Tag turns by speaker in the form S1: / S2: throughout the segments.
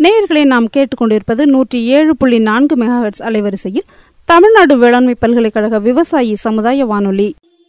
S1: நேயர்களை நாம் கேட்டுக்கொண்டிருப்பது நூற்றி ஏழு புள்ளி நான்கு மெகாஹெட்ஸ் அலைவரிசையில் தமிழ்நாடு வேளாண்மை பல்கலைக்கழக விவசாயி சமுதாய வானொலி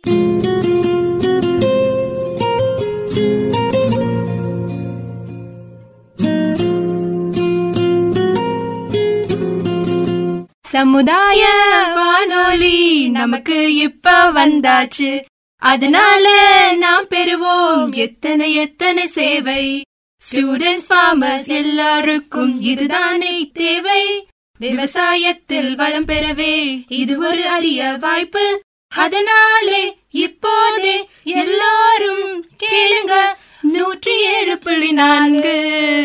S2: சமுதாய வானொலி நமக்கு இப்ப வந்தாச்சு அதனால நாம் பெறுவோம் எத்தனை எத்தனை சேவை ஸ்டூடெண்ட்ஸ் ஃபார்மர்ஸ் எல்லாருக்கும் இதுதானே தேவை விவசாயத்தில் வளம் பெறவே இது ஒரு அரிய வாய்ப்பு அதனாலே இப்போதே எல்லாரும் கேளுங்க நூற்றி ஏழு புள்ளி நான்கு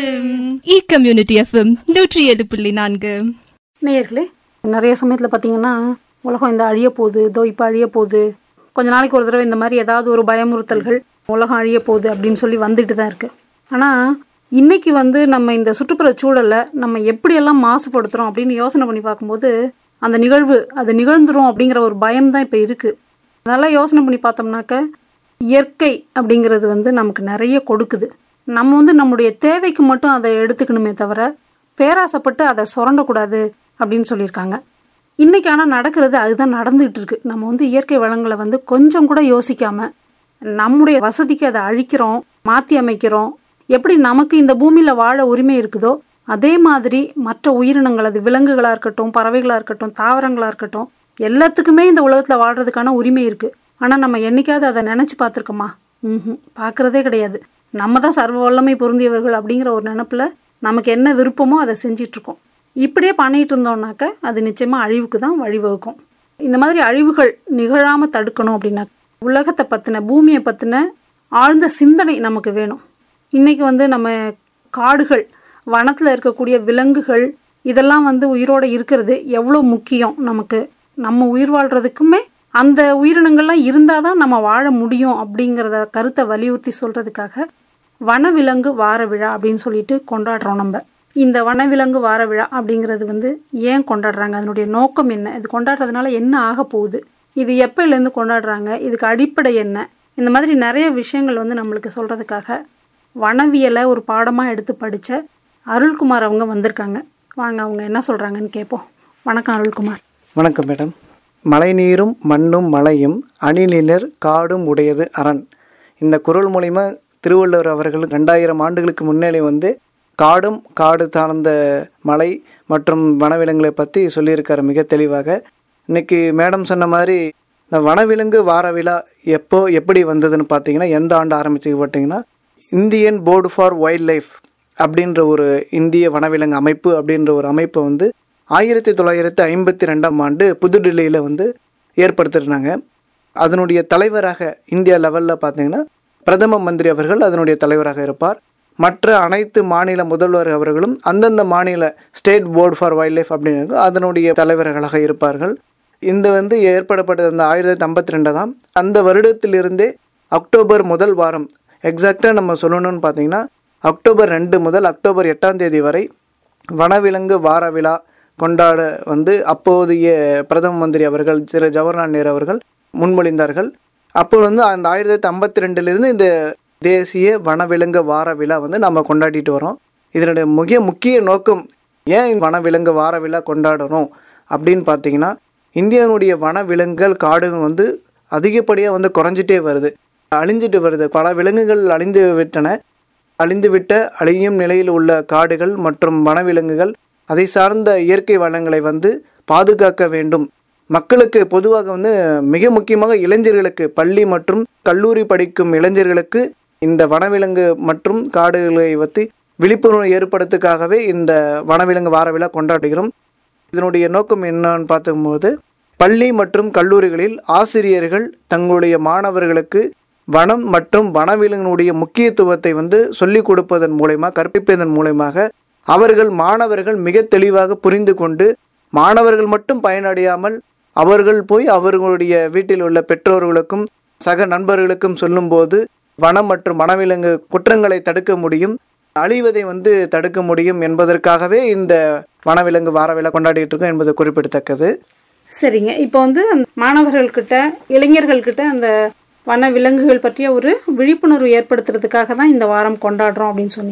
S2: இ கம்யூனிட்டி எஃப்எம் நூற்றி ஏழு புள்ளி நான்கு
S1: நேயர்களே நிறைய சமயத்தில் பார்த்தீங்கன்னா உலகம் இந்த அழிய போகுது இதோ இப்போ அழிய போகுது கொஞ்ச நாளைக்கு ஒரு தடவை இந்த மாதிரி ஏதாவது ஒரு பயமுறுத்தல்கள் உலகம் அழிய போகுது அப்படின்னு சொல்லி வந்துட்டு தான் இருக்கு ஆனால் இன்னைக்கு வந்து நம்ம இந்த சுற்றுப்புற சூழலை நம்ம எப்படியெல்லாம் மாசுபடுத்துகிறோம் அப்படின்னு யோசனை பண்ணி பார்க்கும்போது அந்த நிகழ்வு அது நிகழ்ந்துரும் அப்படிங்கிற ஒரு பயம் தான் இப்போ இருக்குது நல்லா யோசனை பண்ணி பார்த்தோம்னாக்க இயற்கை அப்படிங்கிறது வந்து நமக்கு நிறைய கொடுக்குது நம்ம வந்து நம்முடைய தேவைக்கு மட்டும் அதை எடுத்துக்கணுமே தவிர பேராசைப்பட்டு அதை சுரண்டக்கூடாது அப்படின்னு சொல்லியிருக்காங்க இன்னைக்கு ஆனால் நடக்கிறது அதுதான் நடந்துகிட்டு இருக்கு நம்ம வந்து இயற்கை வளங்களை வந்து கொஞ்சம் கூட யோசிக்காம நம்முடைய வசதிக்கு அதை அழிக்கிறோம் மாற்றி அமைக்கிறோம் எப்படி நமக்கு இந்த பூமியில் வாழ உரிமை இருக்குதோ அதே மாதிரி மற்ற உயிரினங்கள் அது விலங்குகளாக இருக்கட்டும் பறவைகளாக இருக்கட்டும் தாவரங்களாக இருக்கட்டும் எல்லாத்துக்குமே இந்த உலகத்தில் வாழ்றதுக்கான உரிமை இருக்குது ஆனால் நம்ம என்னைக்காவது அதை நினச்சி பார்த்துருக்கோமா ம் பார்க்குறதே கிடையாது நம்ம தான் சர்வ வல்லமை பொருந்தியவர்கள் அப்படிங்கிற ஒரு நினப்பில் நமக்கு என்ன விருப்பமோ அதை செஞ்சிட்ருக்கோம் இப்படியே பண்ணிட்டு இருந்தோம்னாக்க அது நிச்சயமாக அழிவுக்கு தான் வழிவகுக்கும் இந்த மாதிரி அழிவுகள் நிகழாமல் தடுக்கணும் அப்படின்னா உலகத்தை பற்றின பூமியை பற்றின ஆழ்ந்த சிந்தனை நமக்கு வேணும் இன்றைக்கி வந்து நம்ம காடுகள் வனத்தில் இருக்கக்கூடிய விலங்குகள் இதெல்லாம் வந்து உயிரோடு இருக்கிறது எவ்வளோ முக்கியம் நமக்கு நம்ம உயிர் வாழ்கிறதுக்குமே அந்த உயிரினங்கள்லாம் இருந்தால் தான் நம்ம வாழ முடியும் அப்படிங்கிறத கருத்தை வலியுறுத்தி சொல்கிறதுக்காக வனவிலங்கு வார விழா அப்படின்னு சொல்லிட்டு கொண்டாடுறோம் நம்ம இந்த வனவிலங்கு வார விழா அப்படிங்கிறது வந்து ஏன் கொண்டாடுறாங்க அதனுடைய நோக்கம் என்ன இது கொண்டாடுறதுனால என்ன ஆக போகுது இது எப்போலேருந்து கொண்டாடுறாங்க இதுக்கு அடிப்படை என்ன இந்த மாதிரி நிறைய விஷயங்கள் வந்து நம்மளுக்கு சொல்கிறதுக்காக வனவியலை ஒரு பாடமாக எடுத்து படித்த அருள்குமார் அவங்க வந்திருக்காங்க வாங்க அவங்க என்ன சொல்கிறாங்கன்னு கேட்போம் வணக்கம் அருள்குமார்
S3: வணக்கம் மேடம் மழைநீரும் மண்ணும் மலையும் அணிலினர் காடும் உடையது அரண் இந்த குரல் மூலிமா திருவள்ளுவர் அவர்கள் ரெண்டாயிரம் ஆண்டுகளுக்கு முன்னாடி வந்து காடும் காடு சார்ந்த மலை மற்றும் வனவிலங்குகளை பற்றி சொல்லியிருக்காரு மிக தெளிவாக இன்னைக்கு மேடம் சொன்ன மாதிரி இந்த வனவிலங்கு வார விழா எப்போ எப்படி வந்ததுன்னு பார்த்தீங்கன்னா எந்த ஆண்டு ஆரம்பிச்சு பார்த்தீங்கன்னா Indian board for wild life அப்படின்ற ஒரு இந்திய வனவிலங்கு அமைப்பு அப்படின்ற ஒரு அமைப்பை வந்து ஆயிரத்தி தொள்ளாயிரத்தி ஐம்பத்தி ரெண்டாம் ஆண்டு புதுடில்லியில் வந்து ஏற்படுத்திருந்தாங்க அதனுடைய தலைவராக இந்தியா லெவலில் பார்த்தீங்கன்னா பிரதம மந்திரி அவர்கள் அதனுடைய தலைவராக இருப்பார் மற்ற அனைத்து மாநில முதல்வர் அவர்களும் அந்தந்த மாநில state board for wild life அப்படின்னு அதனுடைய தலைவர்களாக இருப்பார்கள் இந்த வந்து ஏற்படப்பட்டது அந்த ஆயிரத்தி ஐம்பத்தி ரெண்டு தான் அந்த வருடத்திலிருந்தே அக்டோபர் முதல் வாரம் எக்ஸாக்டாக நம்ம சொல்லணும்னு பார்த்தீங்கன்னா அக்டோபர் ரெண்டு முதல் அக்டோபர் எட்டாம் தேதி வரை வனவிலங்கு வார விழா கொண்டாட வந்து அப்போதைய பிரதம மந்திரி அவர்கள் திரு ஜவஹர்லால் நேரு அவர்கள் முன்மொழிந்தார்கள் அப்போ வந்து அந்த ஆயிரத்தி தொள்ளாயிரத்தி ஐம்பத்தி ரெண்டுலேருந்து இந்த தேசிய வனவிலங்கு வார விழா வந்து நம்ம கொண்டாடிட்டு வரோம் இதனுடைய மிக முக்கிய நோக்கம் ஏன் வனவிலங்கு வார விழா கொண்டாடணும் அப்படின்னு பார்த்தீங்கன்னா இந்தியாவுடைய வனவிலங்குகள் காடுகள் வந்து அதிகப்படியாக வந்து குறைஞ்சிட்டே வருது அழிஞ்சிட்டு வருது பல விலங்குகள் அழிந்து விட்டன அழிந்துவிட்ட அழியும் நிலையில் உள்ள காடுகள் மற்றும் வனவிலங்குகள் அதை சார்ந்த இயற்கை வளங்களை வந்து பாதுகாக்க வேண்டும் மக்களுக்கு பொதுவாக வந்து மிக முக்கியமாக இளைஞர்களுக்கு பள்ளி மற்றும் கல்லூரி படிக்கும் இளைஞர்களுக்கு இந்த வனவிலங்கு மற்றும் காடுகளை பற்றி விழிப்புணர்வு ஏற்படுத்துக்காகவே இந்த வனவிலங்கு வார விழா கொண்டாடுகிறோம் இதனுடைய நோக்கம் என்னன்னு பார்க்கும்போது பள்ளி மற்றும் கல்லூரிகளில் ஆசிரியர்கள் தங்களுடைய மாணவர்களுக்கு வனம் மற்றும் வனவிலங்கினுடைய முக்கியத்துவத்தை வந்து சொல்லிக் கொடுப்பதன் மூலயமா கற்பிப்பதன் மூலயமாக அவர்கள் மாணவர்கள் மிக தெளிவாக புரிந்து கொண்டு மாணவர்கள் மட்டும் பயனடையாமல் அவர்கள் போய் அவர்களுடைய வீட்டில் உள்ள பெற்றோர்களுக்கும் சக நண்பர்களுக்கும் சொல்லும்போது வனம் மற்றும் வனவிலங்கு குற்றங்களை தடுக்க முடியும் அழிவதை வந்து தடுக்க முடியும் என்பதற்காகவே இந்த வனவிலங்கு வார விழா கொண்டாடிட்டு இருக்கோம் என்பது குறிப்பிடத்தக்கது
S1: சரிங்க இப்போ வந்து அந்த மாணவர்கள்கிட்ட இளைஞர்கள்கிட்ட அந்த வன விலங்குகள் பற்றிய ஒரு விழிப்புணர்வு ஏற்படுத்துறதுக்காக தான் இந்த வாரம் கொண்டாடுறோம் அப்படின்னு சொன்னீங்க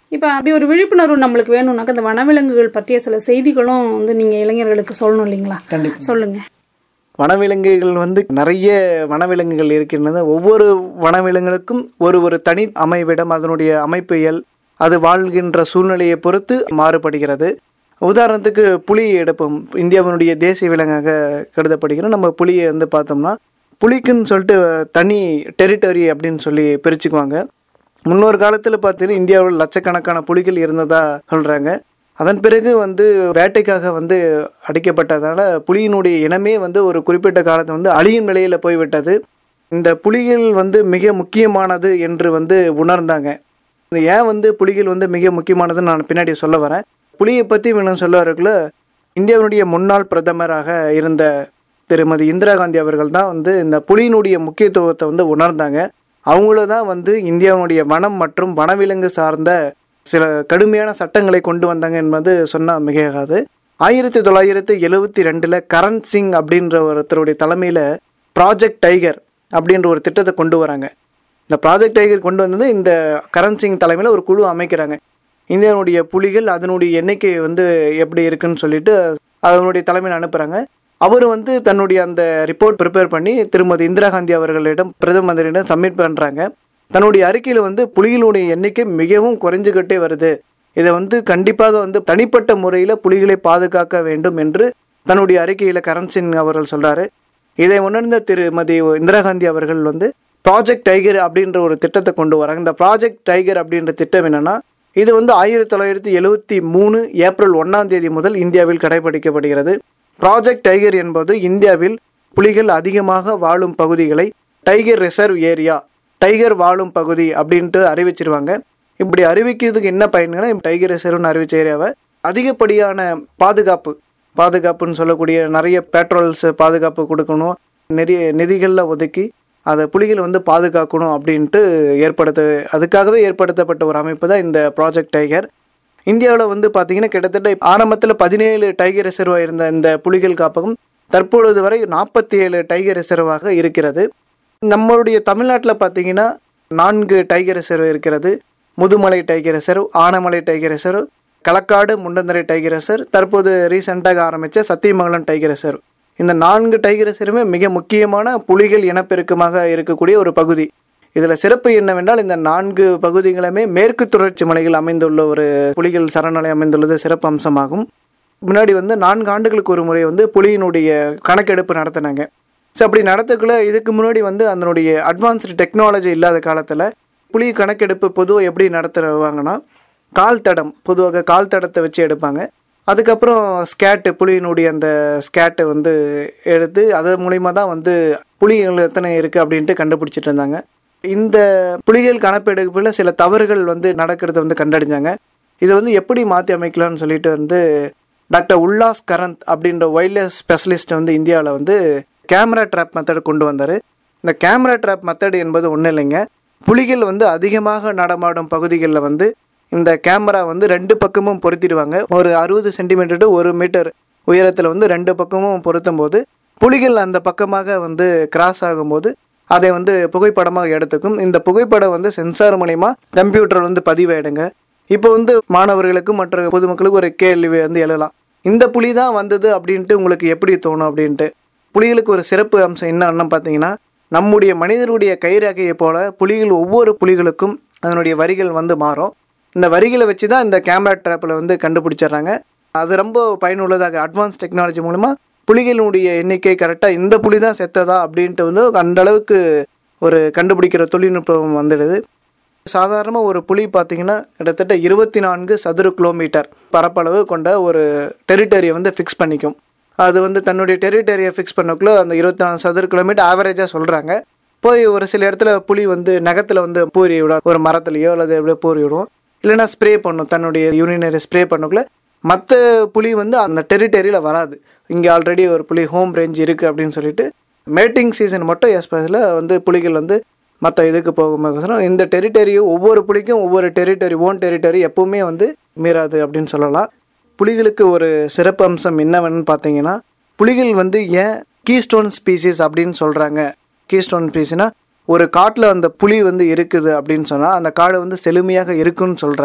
S1: இப்போ அப்படி ஒரு விழிப்புணர்வு நம்மளுக்கு வேணும்னாக்க இந்த வனவிலங்குகள் பற்றிய சில செய்திகளும் வந்து நீங்கள் இளைஞர்களுக்கு சொல்லணும் இல்லைங்களா
S3: கண்டிப்பா.
S1: சொல்லுங்க
S3: வனவிலங்குகள் வந்து நிறைய வனவிலங்குகள் இருக்கின்றன ஒவ்வொரு வனவிலங்குகளுக்கும் ஒரு ஒரு தனி அமைவிடம் அதனுடைய அமைப்பியல் அது வாழ்கின்ற சூழ்நிலையை பொறுத்து மாறுபடுகிறது உதாரணத்துக்கு புலி எடுப்போம் இந்தியாவினுடைய தேசிய விலங்காக கருதப்படுகிற நம்ம புலியை வந்து பார்த்தோம்னா புலிக்குன்னு சொல்லிட்டு தனி டெரிட்டரி அப்படின்னு சொல்லி பிரிச்சுக்குவாங்க முன்னொரு காலத்தில் பார்த்தீங்கன்னா இந்தியாவில் லட்சக்கணக்கான புலிகள் இருந்ததா சொல்கிறாங்க அதன் பிறகு வந்து வேட்டைக்காக வந்து அடிக்கப்பட்டதால புலியினுடைய இனமே வந்து ஒரு குறிப்பிட்ட காலத்தில் வந்து அழியும் நிலையில் போய்விட்டது இந்த புலிகள் வந்து மிக முக்கியமானது என்று வந்து உணர்ந்தாங்க இது ஏன் வந்து புலிகள் வந்து மிக முக்கியமானதுன்னு நான் பின்னாடி சொல்ல வரேன் புலியை பற்றி வேணும் சொல்ல வரக்குள்ள இந்தியாவினுடைய முன்னாள் பிரதமராக இருந்த திருமதி இந்திரா காந்தி அவர்கள் தான் வந்து இந்த புலியினுடைய முக்கியத்துவத்தை வந்து உணர்ந்தாங்க அவங்கள தான் வந்து இந்தியாவுடைய வனம் மற்றும் வனவிலங்கு சார்ந்த சில கடுமையான சட்டங்களை கொண்டு வந்தாங்க என்பது சொன்னால் மிகையாகாது ஆயிரத்தி தொள்ளாயிரத்தி எழுவத்தி ரெண்டில் கரண் சிங் அப்படின்ற ஒருத்தருடைய தலைமையில் ப்ராஜெக்ட் டைகர் அப்படின்ற ஒரு திட்டத்தை கொண்டு வராங்க இந்த ப்ராஜெக்ட் டைகர் கொண்டு வந்தது இந்த கரண் சிங் தலைமையில் ஒரு குழு அமைக்கிறாங்க இந்தியாவுடைய புலிகள் அதனுடைய எண்ணிக்கை வந்து எப்படி இருக்குன்னு சொல்லிட்டு அதனுடைய தலைமையில் அனுப்புகிறாங்க அவர் வந்து தன்னுடைய அந்த ரிப்போர்ட் ப்ரிப்பேர் பண்ணி திருமதி இந்திரா காந்தி அவர்களிடம் பிரதம மந்திரியிடம் சப்மிட் பண்ணுறாங்க தன்னுடைய அறிக்கையில் வந்து புலிகளுடைய எண்ணிக்கை மிகவும் குறைஞ்சுக்கிட்டே வருது இதை வந்து கண்டிப்பாக வந்து தனிப்பட்ட முறையில் புலிகளை பாதுகாக்க வேண்டும் என்று தன்னுடைய அறிக்கையில் கரண் சிங் அவர்கள் சொல்கிறாரு இதை உணர்ந்த திருமதி இந்திரா காந்தி அவர்கள் வந்து ப்ராஜெக்ட் டைகர் அப்படின்ற ஒரு திட்டத்தை கொண்டு வராங்க இந்த ப்ராஜெக்ட் டைகர் அப்படின்ற திட்டம் என்னன்னா இது வந்து ஆயிரத்தி தொள்ளாயிரத்தி எழுவத்தி மூணு ஏப்ரல் ஒன்றாம் தேதி முதல் இந்தியாவில் கடைபிடிக்கப்படுகிறது ப்ராஜெக்ட் டைகர் என்பது இந்தியாவில் புலிகள் அதிகமாக வாழும் பகுதிகளை டைகர் ரிசர்வ் ஏரியா டைகர் வாழும் பகுதி அப்படின்ட்டு அறிவிச்சிருவாங்க இப்படி அறிவிக்கிறதுக்கு என்ன பயன்னா டைகர் ரிசர்வ்னு அறிவிச்ச ஏரியாவை அதிகப்படியான பாதுகாப்பு பாதுகாப்புன்னு சொல்லக்கூடிய நிறைய பேட்ரோல்ஸ் பாதுகாப்பு கொடுக்கணும் நிறைய நிதிகளில் ஒதுக்கி அதை புலிகள் வந்து பாதுகாக்கணும் அப்படின்ட்டு ஏற்படுத்த அதுக்காகவே ஏற்படுத்தப்பட்ட ஒரு அமைப்பு தான் இந்த ப்ராஜெக்ட் டைகர் இந்தியாவில் வந்து பார்த்தீங்கன்னா கிட்டத்தட்ட ஆரம்பத்தில் பதினேழு டைகர் ரிசர்வாக இருந்த இந்த புலிகள் காப்பகம் தற்பொழுது வரை நாற்பத்தி ஏழு டைகர் ரிசர்வாக இருக்கிறது நம்மளுடைய தமிழ்நாட்டில் பார்த்தீங்கன்னா நான்கு டைகர் ரிசர்வ் இருக்கிறது Mudumalai tiger reserve Anamalai tiger reserve Kalakkad Mundanthurai tiger reserve தற்போது ரீசெண்டாக ஆரம்பித்த சத்தியமங்கலம் டைகர் ரிசர்வ் இந்த நான்கு டைகர் ரிசர்வுமே மிக முக்கியமான புலிகள் இனப்பெருக்கமாக இருக்கக்கூடிய ஒரு பகுதி இதில் சிறப்பு என்னவென்றால் இந்த நான்கு பகுதிகளுமே மேற்கு தொடர்ச்சி மலைகள் அமைந்துள்ள ஒரு புலிகள் சரணாலயம் அமைந்துள்ளது சிறப்பு அம்சமாகும் முன்னாடி வந்து நான்கு ஆண்டுகளுக்கு ஒரு முறை வந்து புலியினுடைய கணக்கெடுப்பு நடத்தினாங்க ஸோ அப்படி நடத்தக்குள்ள இதுக்கு முன்னாடி வந்து அதனுடைய அட்வான்ஸ்டு டெக்னாலஜி இல்லாத காலத்தில் புலி கணக்கெடுப்பு பொதுவாக எப்படி நடத்துவாங்கன்னா கால் தடம் பொதுவாக கால் தடத்தை வச்சு எடுப்பாங்க அதுக்கப்புறம் ஸ்கேட்டு புலியினுடைய அந்த ஸ்கேட்டை வந்து எடுத்து அது மூலிமா தான் வந்து புலிகள் எத்தனை இருக்குது அப்படின்ட்டு கண்டுபிடிச்சிட்டு இருந்தாங்க இந்த புலிகள் கணப்பெடுப்பில் சில தவறுகள் வந்து நடக்கிறத வந்து கண்டறிஞ்சாங்க இதை வந்து எப்படி மாற்றி அமைக்கலாம்னு சொல்லிட்டு வந்து டாக்டர் உல்லாஸ் கரந்த் அப்படின்ற வைல்ட்லைஃப் ஸ்பெஷலிஸ்ட் வந்து இந்தியாவில் வந்து கேமரா ட்ராப் மெத்தட் கொண்டு வந்தார் இந்த கேமரா ட்ராப் மெத்தட் என்பது ஒன்றும் இல்லைங்க புலிகள் வந்து அதிகமாக நடமாடும் பகுதிகளில் வந்து இந்த கேமரா வந்து ரெண்டு பக்கமும் பொருத்திடுவாங்க ஒரு அறுபது சென்டிமீட்டர் டு ஒரு மீட்டர் உயரத்தில் வந்து ரெண்டு பக்கமும் பொருத்தும் போது புலிகள் அந்த பக்கமாக வந்து கிராஸ் ஆகும்போது அதை வந்து புகைப்படமாக எடுத்துக்கும் இந்த புகைப்படம் வந்து சென்சார் மூலிமா கம்ப்யூட்டர் வந்து பதிவாயிடுங்க இப்போ வந்து மாணவர்களுக்கு மற்ற பொதுமக்களுக்கு ஒரு கேள்வி வந்து எழலாம் இந்த புலி தான் வந்தது அப்படின்ட்டு உங்களுக்கு எப்படி தோணும் அப்படின்ட்டு புலிகளுக்கு ஒரு சிறப்பு அம்சம் என்னன்னு பார்த்தீங்கன்னா நம்முடைய மனிதருடைய கைரேகையை போல புலிகள் ஒவ்வொரு புலிகளுக்கும் அதனுடைய வரிகள் வந்து மாறும் இந்த வரிகளை வச்சு தான் இந்த கேமரா ட்ராப்பில் வந்து கண்டுபிடிச்சிடுறாங்க அது ரொம்ப பயனுள்ளதாக அட்வான்ஸ் டெக்னாலஜி மூலமா புலிகளினுடைய எண்ணிக்கை கரெக்டாக இந்த புலி தான் செத்ததா அப்படின்ட்டு வந்து அந்த அளவுக்கு ஒரு கண்டுபிடிக்கிற தொழில்நுட்பம் வந்துடுது சாதாரணமாக ஒரு புலி பார்த்தீங்கன்னா கிட்டத்தட்ட இருபத்தி நான்கு சதுர கிலோமீட்டர் பரப்பளவு கொண்ட ஒரு டெரிட்டரியை வந்து ஃபிக்ஸ் பண்ணிக்கும் அது வந்து தன்னுடைய டெரிட்டரியை ஃபிக்ஸ் பண்ணக்குள்ள அந்த இருபத்தி நாலு சதுர கிலோமீட்டர் ஆவரேஜாக சொல்கிறாங்க போய் ஒரு சில இடத்துல புலி வந்து நகத்தில் வந்து பூரி விடும் ஒரு மரத்துலையோ அல்லது எப்படியோ பூரி விடும் இல்லைன்னா ஸ்ப்ரே பண்ணும் தன்னுடைய யூரினரி ஸ்ப்ரே பண்ணக்குள்ள மற்ற புலி வந்து அந்த டெரிட்டரியில் வராது இங்கே ஆல்ரெடி ஒரு புலி ஹோம் ரேஞ்ச் இருக்குது அப்படின்னு சொல்லிட்டு மேட்டிங் சீசன் மட்டும் எஸ்பெஷலில் வந்து புலிகள் வந்து மற்ற இதுக்கு போகும்போது இந்த டெரிட்டரியும் ஒவ்வொரு புலிக்கும் ஒவ்வொரு டெரிட்டரி ஓன் டெரிட்டரி எப்பவுமே வந்து மீறாது அப்படின்னு சொல்லலாம் புலிகளுக்கு ஒரு சிறப்பு அம்சம் என்னவென்னு பார்த்தீங்கன்னா புலிகள் வந்து ஏன் கீஸ்டோன் ஸ்பீசிஸ் அப்படின்னு சொல்கிறாங்க கீஸ்டோன் ஸ்பீசினா ஒரு காட்டில் அந்த புலி வந்து இருக்குது அப்படின்னு சொன்னால் அந்த காடு வந்து செழுமையாக இருக்குன்னு சொல்கிறாங்க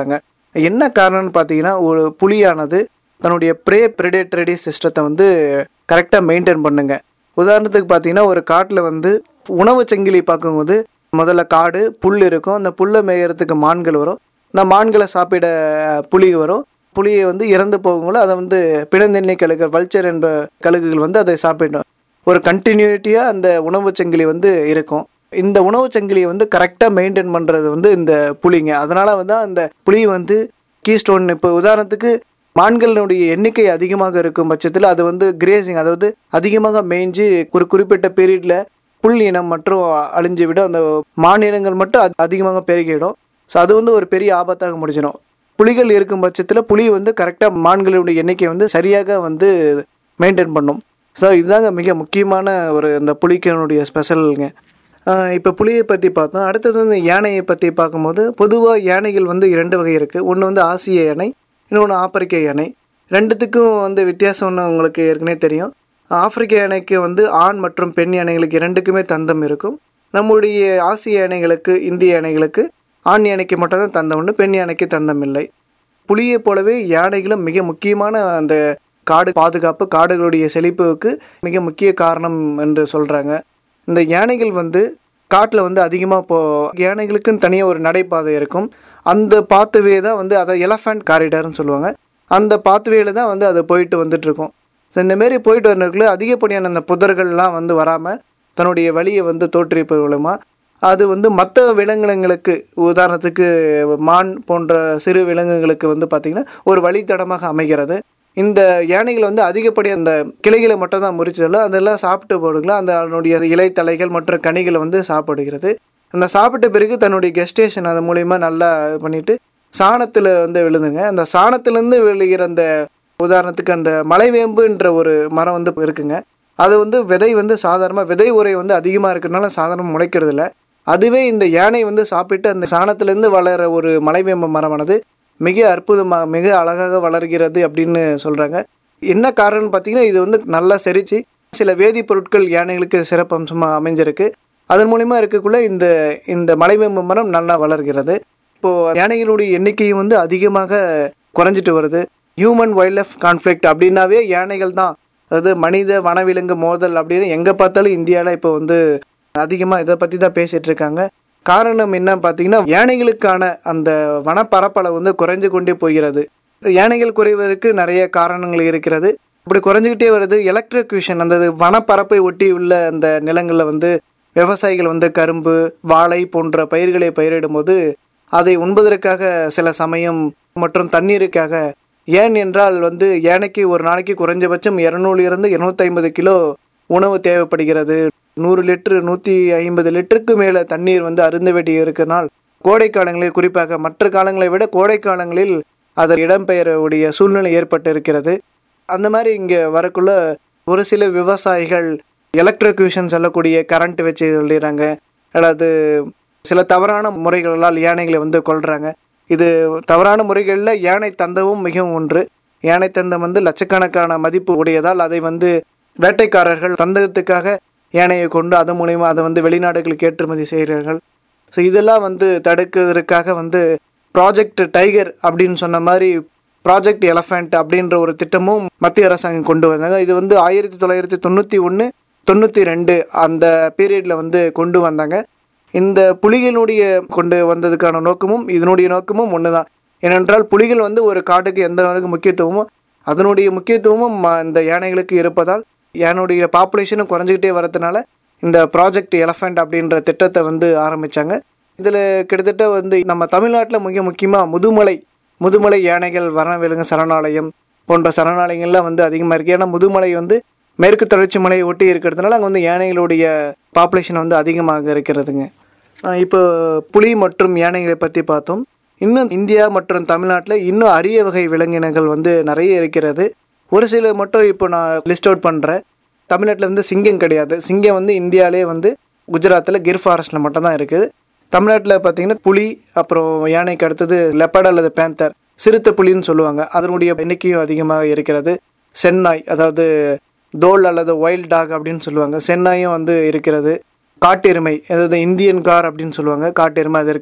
S3: என்ன காரணம்னு பார்த்தீங்கன்னா ஒரு புலியானது தன்னுடைய ப்ரே ப்ரெடேட்டரி சிஸ்டத்தை வந்து கரெக்டாக மெயின்டைன் பண்ணுங்க உதாரணத்துக்கு பார்த்தீங்கன்னா ஒரு காட்டில் வந்து உணவு சங்கிலி பார்க்கும்போது முதல்ல காடு புல் இருக்கும் அந்த புல்லை மேயறதுக்கு மான்கள் வரும் இந்த மான்களை சாப்பிட புலி வரும் புலியை வந்து இறந்து போகும்போது அதை வந்து பிணந்தெண்ணெய் கழுகுகள் வல்ச்சர் என்ற கழுகுகள் வந்து அதை சாப்பிடும் ஒரு கண்டினியூட்டியாக அந்த உணவு சங்கிலி வந்து இருக்கும் இந்த உணவு சங்கிலியை வந்து கரெக்டாக மெயின்டைன் பண்ணுறது வந்து இந்த புலிங்க அதனால வந்து அந்த புலி வந்து கீஸ்டோன் இப்போ உதாரணத்துக்கு மான்களினுடைய எண்ணிக்கை அதிகமாக இருக்கும் பட்சத்தில் அது வந்து கிரேசிங் அதாவது அதிகமாக மேய்ஞ்சு ஒரு குறிப்பிட்ட பீரியடில் புல் இனம் மற்றும் அழிஞ்சு விடும் அந்த மான் இனங்கள் மட்டும் அதி- அதிகமாக பெருகிடும் ஸோ அது வந்து ஒரு பெரிய ஆபத்தாக முடிஞ்சிடும் புலிகள் இருக்கும் பட்சத்தில் புலி வந்து கரெக்டாக மான்களுடைய எண்ணிக்கை வந்து சரியாக வந்து மெயின்டைன் பண்ணும் ஸோ இதுதாங்க மிக முக்கியமான ஒரு இந்த புலிக்கனுடைய ஸ்பெஷலுங்க இப்போ புலியை பற்றி பார்த்தோம் அடுத்தது வந்து யானையை பற்றி பார்க்கும்போது பொதுவாக யானைகள் வந்து இரண்டு வகை இருக்குது ஒன்று வந்து ஆசிய யானை இன்னொன்று ஆப்பிரிக்க யானை ரெண்டுத்துக்கும் வந்து வித்தியாசம் ஒன்று உங்களுக்கு ஏற்கனவே தெரியும் ஆப்பிரிக்க யானைக்கு வந்து ஆண் மற்றும் பெண் யானைகளுக்கு இரண்டுக்குமே தந்தம் இருக்கும் நம்முடைய ஆசிய யானைகளுக்கு இந்திய யானைகளுக்கு ஆண் யானைக்கு மட்டும்தான் தந்தம் உண்டு பெண் யானைக்கு தந்தம் இல்லை புலியைப் போலவே யானைகளும் மிக முக்கியமான அந்த காடு பாதுகாப்பு காடுகளுடைய செழிப்புக்கு மிக முக்கிய காரணம் என்று சொல்கிறாங்க இந்த யானைகள் வந்து காட்டில் வந்து அதிகமாக இப்போ யானைகளுக்குன்னு தனியாக ஒரு நடைபாதை இருக்கும் அந்த பாத்துவே தான் வந்து அதை எலஃபண்ட் காரிடார்னு சொல்லுவாங்க அந்த பாத்துவேல தான் வந்து அது போயிட்டு வந்துட்டு இருக்கும் ஸோ இந்த மாரி போயிட்டு வரக்குள்ள அதிகப்படியான அந்த புதர்கள்லாம் வந்து வராமல் தன்னுடைய வழியை வந்து தோற்றுவிப்பது மூலமா அது வந்து மற்ற விலங்கினங்களுக்கு உதாரணத்துக்கு மான் போன்ற சிறு விலங்குகளுக்கு வந்து பார்த்திங்கன்னா ஒரு வழித்தடமாக அமைகிறது இந்த யானைகள் வந்து அதிகப்படி அந்த கிளைகளை மட்டும் தான் முறிச்சதில்ல அதெல்லாம் சாப்பிட்டு போடுங்களா அந்த அதனுடைய இலைத்தலைகள் மற்றும் கனிகளை வந்து சாப்பிடுகிறது அந்த சாப்பிட்ட பிறகு தன்னுடைய கெஸ்டேஷன் அது மூலிமா நல்லா இது பண்ணிட்டு சாணத்தில் வந்து விழுதுங்க அந்த சாணத்துலேருந்து விழுகிற அந்த உதாரணத்துக்கு அந்த மலைவேம்புன்ற ஒரு மரம் வந்து இருக்குங்க அது வந்து விதை வந்து சாதாரணமாக விதை உரை வந்து அதிகமாக இருக்கிறதுனால சாதாரணமாக முளைக்கிறது இல்ல அதுவே இந்த யானை வந்து சாப்பிட்டு அந்த சாணத்திலேருந்து வளர ஒரு மலைவேம்பு மரமானது மிக அற்புதமாக மிக அழகாக வளர்கிறது அப்படின்னு சொல்கிறாங்க என்ன காரணம்னு பார்த்தீங்கன்னா இது வந்து நல்லா செரிச்சு சில வேதிப்பொருட்கள் யானைகளுக்கு சிறப்பம்சமாக அமைஞ்சிருக்கு அதன் மூலிமா இருக்கக்குள்ள இந்த இந்த மலைவேம்பு மரம் நல்லா வளர்கிறது இப்போது யானைகளுடைய எண்ணிக்கையும் வந்து அதிகமாக குறைஞ்சிட்டு வருது ஹியூமன் வைல்ட் லைஃப் கான்ஃப்ளிக்ட் அப்படின்னாவே யானைகள் தான் அதாவது மனித வனவிலங்கு மோதல் அப்படின்னு எங்கே பார்த்தாலும் இந்தியாவில் இப்போ வந்து அதிகமாக இதை பற்றி தான் பேசிகிட்டு இருக்காங்க காரணம் என்ன பார்த்தீங்கன்னா யானைகளுக்கான அந்த வனப்பரப்பளவு வந்து குறைஞ்சு கொண்டே போகிறது யானைகள் குறைவதற்கு நிறைய காரணங்கள் இருக்கிறது அப்படி குறைஞ்சிக்கிட்டே வருது எலக்ட்ரிக்யூஷன் அந்த வனப்பரப்பை ஒட்டி உள்ள அந்த நிலங்களில் வந்து விவசாயிகள் வந்து கரும்பு வாழை போன்ற பயிர்களை பயிரிடும்போது அதை உண்பதற்காக சில சமயம் மற்றும் தண்ணீருக்காக ஏன் என்றால் வந்து யானைக்கு ஒரு நாளைக்கு குறைஞ்சபட்சம் இரநூறுல இருந்து இருநூத்தி ஐம்பது கிலோ உணவு தேவைப்படுகிறது நூறு லிட்டரு நூற்றி ஐம்பது லிட்டருக்கு மேலே தண்ணீர் வந்து அருந்த வேண்டி இருக்கிறனால் கோடை காலங்களில் குறிப்பாக மற்ற காலங்களை விட கோடை காலங்களில் அது இடம்பெயரக்கூடிய சூழ்நிலை ஏற்பட்டு இருக்கிறது அந்த மாதிரி இங்கே வரக்குள்ள ஒரு சில விவசாயிகள் எலக்ட்ரிக்யூஷன் சொல்லக்கூடிய கரண்ட் வச்சு சொல்லிடுறாங்க அல்லது சில தவறான முறைகளால் யானைகளை வந்து கொல்றாங்க இது தவறான முறைகளில் யானை தந்தமும் மிகவும் ஒன்று யானை தந்தம் வந்து லட்சக்கணக்கான மதிப்பு உடையதால் அதை வந்து வேட்டைக்காரர்கள் தந்தகத்துக்காக யானையை கொண்டு அது மூலயமா அதை வந்து வெளிநாடுகளுக்கு ஏற்றுமதி செய்கிறார்கள் ஸோ இதெல்லாம் வந்து தடுக்கிறதுக்காக வந்து ப்ராஜெக்ட் டைகர் அப்படின்னு சொன்ன மாதிரி ப்ராஜெக்ட் எலஃபண்ட் அப்படின்ற ஒரு திட்டமும் மத்திய அரசாங்கம் கொண்டு வந்தாங்க இது வந்து ஆயிரத்தி தொள்ளாயிரத்தி தொண்ணூற்றி ஒன்று தொண்ணூற்றி ரெண்டு அந்த பீரியடில் வந்து கொண்டு வந்தாங்க இந்த புலிகளுடைய கொண்டு வந்ததுக்கான நோக்கமும் இதனுடைய நோக்கமும் ஒன்று தான் ஏனென்றால் புலிகள் வந்து ஒரு காட்டுக்கு எந்த அளவுக்கு முக்கியத்துவமோ அதனுடைய முக்கியத்துவமும் ம- இந்த யானைகளுக்கு இருப்பதால் யானையுடைய பாப்புலேஷனும் குறைஞ்சிக்கிட்டே வரதுனால இந்த ப்ராஜெக்ட் எலஃபண்ட் அப்படின்ற திட்டத்தை வந்து ஆரம்பித்தாங்க இதில் கிட்டத்தட்ட வந்து நம்ம தமிழ்நாட்டில் மிக முக்கியமாக முதுமலை முதுமலை யானைகள் வனவிலங்கு சரணாலயம் போன்ற சரணாலயங்கள்லாம் வந்து அதிகமாக இருக்குது ஏன்னா முதுமலை வந்து மேற்கு தொடர்ச்சி மலையை ஒட்டி இருக்கிறதுனால அங்கே வந்து யானைகளுடைய பாப்புலேஷன் வந்து அதிகமாக இருக்கிறதுங்க ஆஹ் இப்போ புலி மற்றும் யானைகளை பற்றி பார்த்தோம் இன்னும் இந்தியா மற்றும் தமிழ்நாட்டில் இன்னும் அரிய வகை விலங்கினங்கள் வந்து நிறைய இருக்கிறது ஒரு சில மட்டும் இப்போ நான் லிஸ்ட் அவுட் பண்ணுறேன் தமிழ்நாட்டில் வந்து சிங்கம் கிடையாது சிங்கம் வந்து இந்தியாவிலே வந்து குஜராத்தில் கிர் ஃபாரஸ்ட்டில் மட்டும்தான் இருக்குது தமிழ்நாட்டில் பார்த்தீங்கன்னா புலி அப்புறம் யானைக்கு அடுத்தது லெப்பர்ட் அல்லது பேந்தர் சிறுத்தை புலின்னு சொல்லுவாங்க அதனுடைய எண்ணிக்கையும் அதிகமாக இருக்கிறது சென்னாய் அதாவது தோல் அல்லது வைல்ட் டாக் அப்படின்னு சொல்லுவாங்க சென்னாயும் வந்து இருக்கிறது காட்டெருமை அதாவது இந்தியன் கார் அப்படின்னு சொல்லுவாங்க காட்டெருமை அது இருக்குது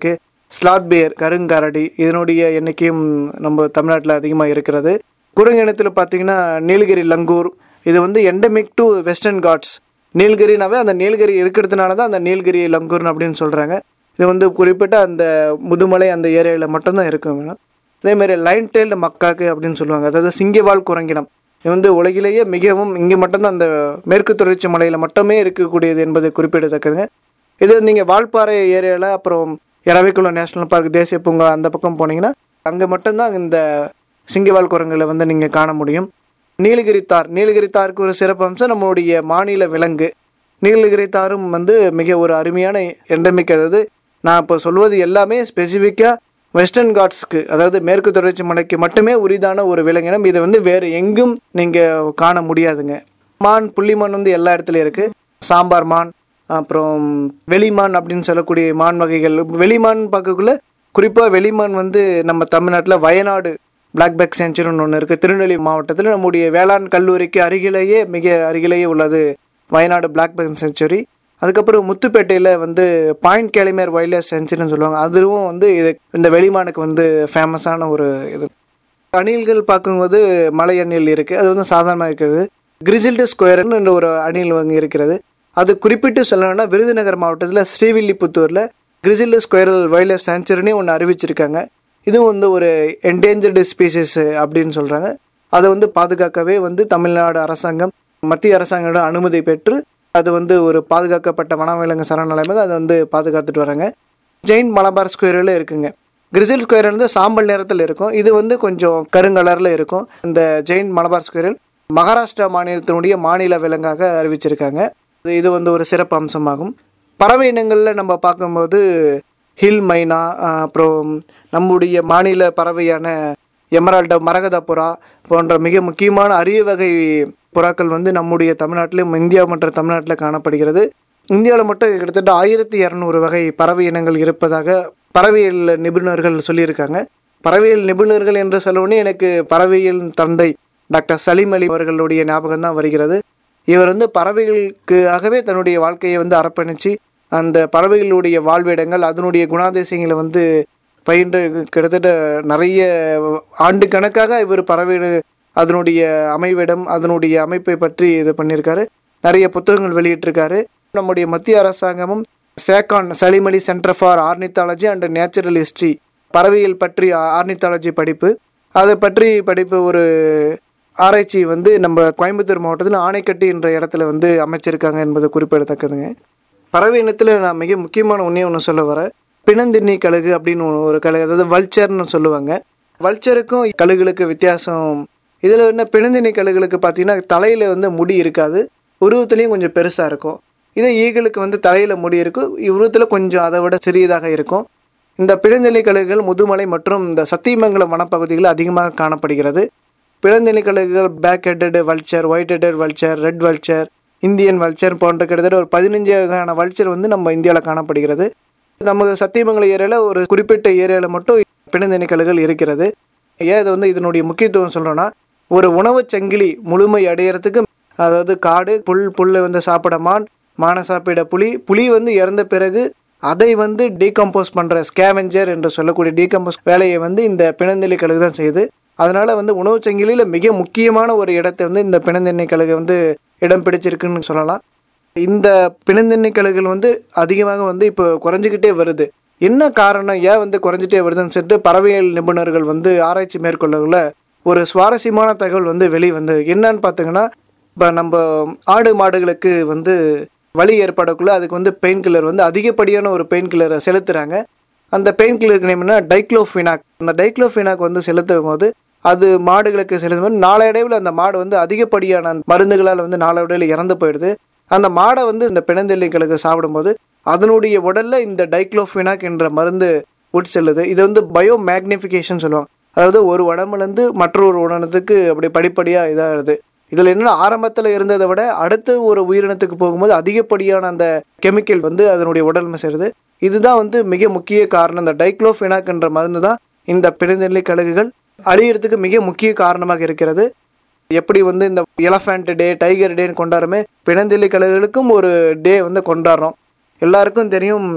S3: ஸ்லாத் பேர் கருங்கரடி இதனுடைய எண்ணிக்கையும் நம்ம தமிழ்நாட்டில் அதிகமாக இருக்கிறது குரங்கிணத்தில் பார்த்தீங்கன்னா நீலகிரி லங்கூர் இது வந்து எண்டமிக் டு வெஸ்டர்ன் காட்ஸ் நீலகிரினாவே அந்த நீலகிரி இருக்கிறதுனால தான் அந்த நீலகிரி லங்கூர்னு அப்படின்னு சொல்கிறாங்க இது வந்து குறிப்பிட்ட அந்த முதுமலை அந்த ஏரியாவில் மட்டும்தான் இருக்கும் அதேமாதிரி லைன் டெயில்டு மக்காக்கு அப்படின்னு சொல்லுவாங்க அதாவது சிங்கவால் குரங்கினம் இது வந்து உலகிலேயே மிகவும் இங்கே மட்டும்தான் அந்த மேற்கு தொடர்ச்சி மலையில் மட்டுமே இருக்கக்கூடியது என்பது குறிப்பிடத்தக்கதுங்க இது நீங்கள் வால்பாறை ஏரியாவில் அப்புறம் இரவைக்குளம் நேஷனல் பார்க் தேசிய பூங்கா அந்த பக்கம் போனீங்கன்னா அங்கே மட்டும்தான் இந்த சிங்கவால் குரங்குகளை வந்து நீங்கள் காண முடியும் நீலகிரி தார் நீலகிரி தாருக்கு ஒரு சிறப்பு அம்சம் நம்மளுடைய மாநில விலங்கு நீலகிரி தாரும் வந்து மிக ஒரு அருமையான எண்டமிக் அதாவது நான் இப்போ சொல்வது எல்லாமே ஸ்பெசிஃபிக்காக வெஸ்டர்ன் காட்ஸ்க்கு அதாவது மேற்கு தொடர்ச்சி மலைக்கு மட்டுமே உரிதான ஒரு விலங்கினம் இதை வந்து வேறு எங்கும் நீங்கள் காண முடியாதுங்க மான் புள்ளிமான் வந்து எல்லா இடத்துலையும் இருக்குது சாம்பார் மான் அப்புறம் வெளிமான் அப்படின்னு சொல்லக்கூடிய மான் வகைகள் வெளிமான் பார்க்கக்குள்ள குறிப்பாக வெளிமான் வந்து நம்ம தமிழ்நாட்டில் வயநாடு பிளாக் பேக் செஞ்சுரின்னு ஒன்று இருக்குது திருநெல்வேலி மாவட்டத்தில் நம்முடைய வேளாண் கல்லூரிக்கு அருகிலேயே மிக அருகிலேயே உள்ளது வயநாடு பிளாக் பேக் செஞ்சுரி அதுக்கப்புறம் முத்துப்பேட்டையில் வந்து பாயிண்ட் கேலிமேர் வைல்ட் லைஃப் செஞ்சுரின்னு சொல்லுவாங்க அதுவும் வந்து இது இந்த வெளிமானுக்கு வந்து ஃபேமஸான ஒரு இது அணில்கள் பார்க்கும்போது மலை அணில் இருக்குது அது வந்து சாதாரணமாக இருக்கிறது கிரிசில்டு ஸ்கொயர்னு என்ற ஒரு அணில் வந்து இருக்கிறது அது குறிப்பிட்டு சொல்லணும்னா விருதுநகர் மாவட்டத்தில் ஸ்ரீவில்லிபுத்தூரில் கிரிசில்டு ஸ்கொயரல் வைல்ட் லைஃப் சாங்சுரினே ஒன்று அறிவிச்சிருக்காங்க இதுவும் வந்து ஒரு என்டேஞ்சர்டு ஸ்பீசிஸ் அப்படின்னு சொல்கிறாங்க அதை வந்து பாதுகாக்கவே வந்து தமிழ்நாடு அரசாங்கம் மத்திய அரசாங்கத்தோட அனுமதி பெற்று அது வந்து ஒரு பாதுகாக்கப்பட்ட வனவிலங்கு சரணாலயம் அதை வந்து பாதுகாத்துட்டு வராங்க ஜெயின் மலபார் ஸ்கொயரில் இருக்குங்க கிரிசில் ஸ்கொயர் வந்து சாம்பல் நிறத்தில் இருக்கும் இது வந்து கொஞ்சம் கருங்கலரில் இருக்கும் இந்த ஜெயின் மலபார் ஸ்கொயரில் மகாராஷ்டிரா மாநிலத்தினுடைய மாநில விலங்காக அறிவிச்சிருக்காங்க இது- இது வந்து ஒரு சிறப்பு அம்சமாகும் பறவை இனங்களில் நம்ம பார்க்கும்போது ஹில் மைனா ஆஹ், அப்புறம் நம்முடைய மாநில பறவையான எமரால்டா மரகத புறா போன்ற மிக முக்கியமான அரிய வகை புறாக்கள் வந்து நம்முடைய தமிழ்நாட்டிலும் இந்தியா மற்றும் தமிழ்நாட்டில் காணப்படுகிறது இந்தியாவில் மட்டும் கிட்டத்தட்ட ஆயிரத்தி இரநூறு வகை பறவை இனங்கள் இருப்பதாக பறவையியல் நிபுணர்கள் சொல்லியிருக்காங்க பறவையியல் நிபுணர்கள் என்று சொல்லவுடனே எனக்கு பறவையியல் தந்தை டாக்டர் சலீம் அலி அவர்களுடைய ஞாபகம் தான் வருகிறது இவர் வந்து பறவைகளுக்காகவே தன்னுடைய வாழ்க்கையை வந்து அர்ப்பணித்து அந்த பறவைகளுடைய வாழ்விடங்கள் அதனுடைய குணாதிசயங்களை வந்து பயின்று கிட்டத்தட்ட நிறைய ஆண்டு கணக்காக இவர் பறவை அதனுடைய அமைவிடம் அதனுடைய அமைப்பை பற்றி இது பண்ணியிருக்காரு நிறைய புத்தகங்கள் வெளியிட்டிருக்காரு நம்முடைய மத்திய அரசாங்கமும் சேகான் சலிமலி centre for ornithology and natural history பறவையியல் பற்றி ஆர்னித்தாலஜி படிப்பு அதை பற்றி படிப்பு ஒரு ஆராய்ச்சி வந்து நம்ம கோயம்புத்தூர் மாவட்டத்தில் ஆணைக்கட்டி என்ற இடத்துல வந்து அமைச்சிருக்காங்க என்பது குறிப்பிடத்தக்கதுங்க பறவை இனத்தில் நான் மிக முக்கியமான ஒன்றே ஒன்று சொல்ல வரேன் பிணந்தின்னி கழுகு அப்படின்னு ஒண்ணு- ஒரு கழுகு அதாவது வல்ச்சர்னு சொல்லுவாங்க வல்ச்சருக்கும் கழுகுகளுக்கு வித்தியாசம் இதில் என்ன பிணந்தின்னி கழுகுகளுக்கு பார்த்தீங்கன்னா தலையில் வந்து முடி இருக்காது உருவத்துலேயும் கொஞ்சம் பெருசாக இருக்கும் இதே ஈகளுக்கு வந்து தலையில் முடி இருக்கும் உருவத்தில் கொஞ்சம் அதை விட சிறியதாக இருக்கும் இந்த பிழந்தெளி கழுகுகள் முதுமலை மற்றும் இந்த சத்தியமங்கலம் வனப்பகுதிகளில் அதிகமாக காணப்படுகிறது பிழந்தெளி கழுகுகள் black headed vulture white headed vulture red vulture Indian vulture போன்ற கிட்டத்தட்ட ஒரு பதினஞ்சு வகையான வல்ச்சர் வந்து நம்ம இந்தியாவில் காணப்படுகிறது நம்ம சத்தியமங்கலம் ஏரியாவில் ஒரு குறிப்பிட்ட ஏரியாவில் மட்டும் பிணந்தெளி கழுகுகள் இருக்கிறது ஏன் இது வந்து இதனுடைய முக்கியத்துவம் சொல்கிறோன்னா ஒரு உணவுச் சங்கிலி முழுமை அடையிறதுக்கு அதாவது காடு புல் புல்லை வந்து சாப்பிட மான் மானை சாப்பிட புலி புலி வந்து இறந்த பிறகு அதை வந்து டீகம்போஸ் பண்ணுற ஸ்கேவெஞ்சர் என்று சொல்லக்கூடிய டீகம்போஸ் வேலையை வந்து இந்த பிணந்தெல்லி கழுகு தான் செய்யுது அதனால வந்து உணவுச் சங்கிலியில் மிக முக்கியமான ஒரு இடத்தை வந்து இந்த பிணந்தெண்ணை கழுகு வந்து இடம் பிடிச்சிருக்குன்னு சொல்லலாம் இந்த பிணந்தெண்ணை கழுகுகள் வந்து அதிகமாக வந்து இப்போ குறைஞ்சிக்கிட்டே வருது என்ன காரணம் ஏன் வந்து குறைஞ்சிட்டே வருதுன்னு சொல்லிட்டு பறவையியல் நிபுணர்கள் வந்து ஆராய்ச்சி மேற்கொள்ளக்குள்ள ஒரு சுவாரஸ்யமான தகவல் வந்து வெளி வந்து என்னன்னு பார்த்தீங்கன்னா இப்போ நம்ம ஆடு மாடுகளுக்கு வந்து வலி ஏற்படக்குள்ள அதுக்கு வந்து பெயின் கில்லர் வந்து அதிகப்படியான ஒரு பெயின் கில்லரை செலுத்துறாங்க அந்த பெயின் கில்லருக்கு நேம்னா டைக்ளோஃபினாக் அந்த டைக்ளோஃபினாக் வந்து செலுத்தும் போது அது மாடுகளுக்கு செலுத்தும் போது நாளடைவில் அந்த மாடு வந்து அதிகப்படியான அந்த மருந்துகளால் வந்து நாளடைவில் இறந்து போயிடுது அந்த மாடை வந்து இந்த பிணந்தெல்லிகளுக்கு சாப்பிடும்போது அதனுடைய உடல்ல இந்த டைக்ளோஃபினாக் என்ற மருந்து உட்செல்லுது இது வந்து பயோ மேக்னிஃபிகேஷன் சொல்லுவாங்க அதாவது ஒரு உடம்புலேருந்து மற்றொரு உடனத்துக்கு அப்படி படிப்படியாக இதாகுது இதில் என்னன்னா ஆரம்பத்தில் இருந்ததை விட அடுத்த ஒரு உயிரினத்துக்கு போகும்போது அதிகப்படியான அந்த கெமிக்கல் வந்து அதனுடைய உடல்மை சேருது இதுதான் வந்து மிக முக்கிய காரணம் இந்த டைக்ளோஃபினாக் என்ற மருந்து தான் இந்த பிணந்தெல்லி கழுகுகள் அழியறதுக்கு மிக முக்கிய காரணமாக இருக்கிறது எப்படி வந்து இந்த எலஃபண்ட் டே டைகர் டேன்னு கொண்டாடுறோமே பிணந்தெல்லி கழுகுகளுக்கும் ஒரு டே வந்து கொண்டாடுறோம் எல்லாருக்கும் தெரியும்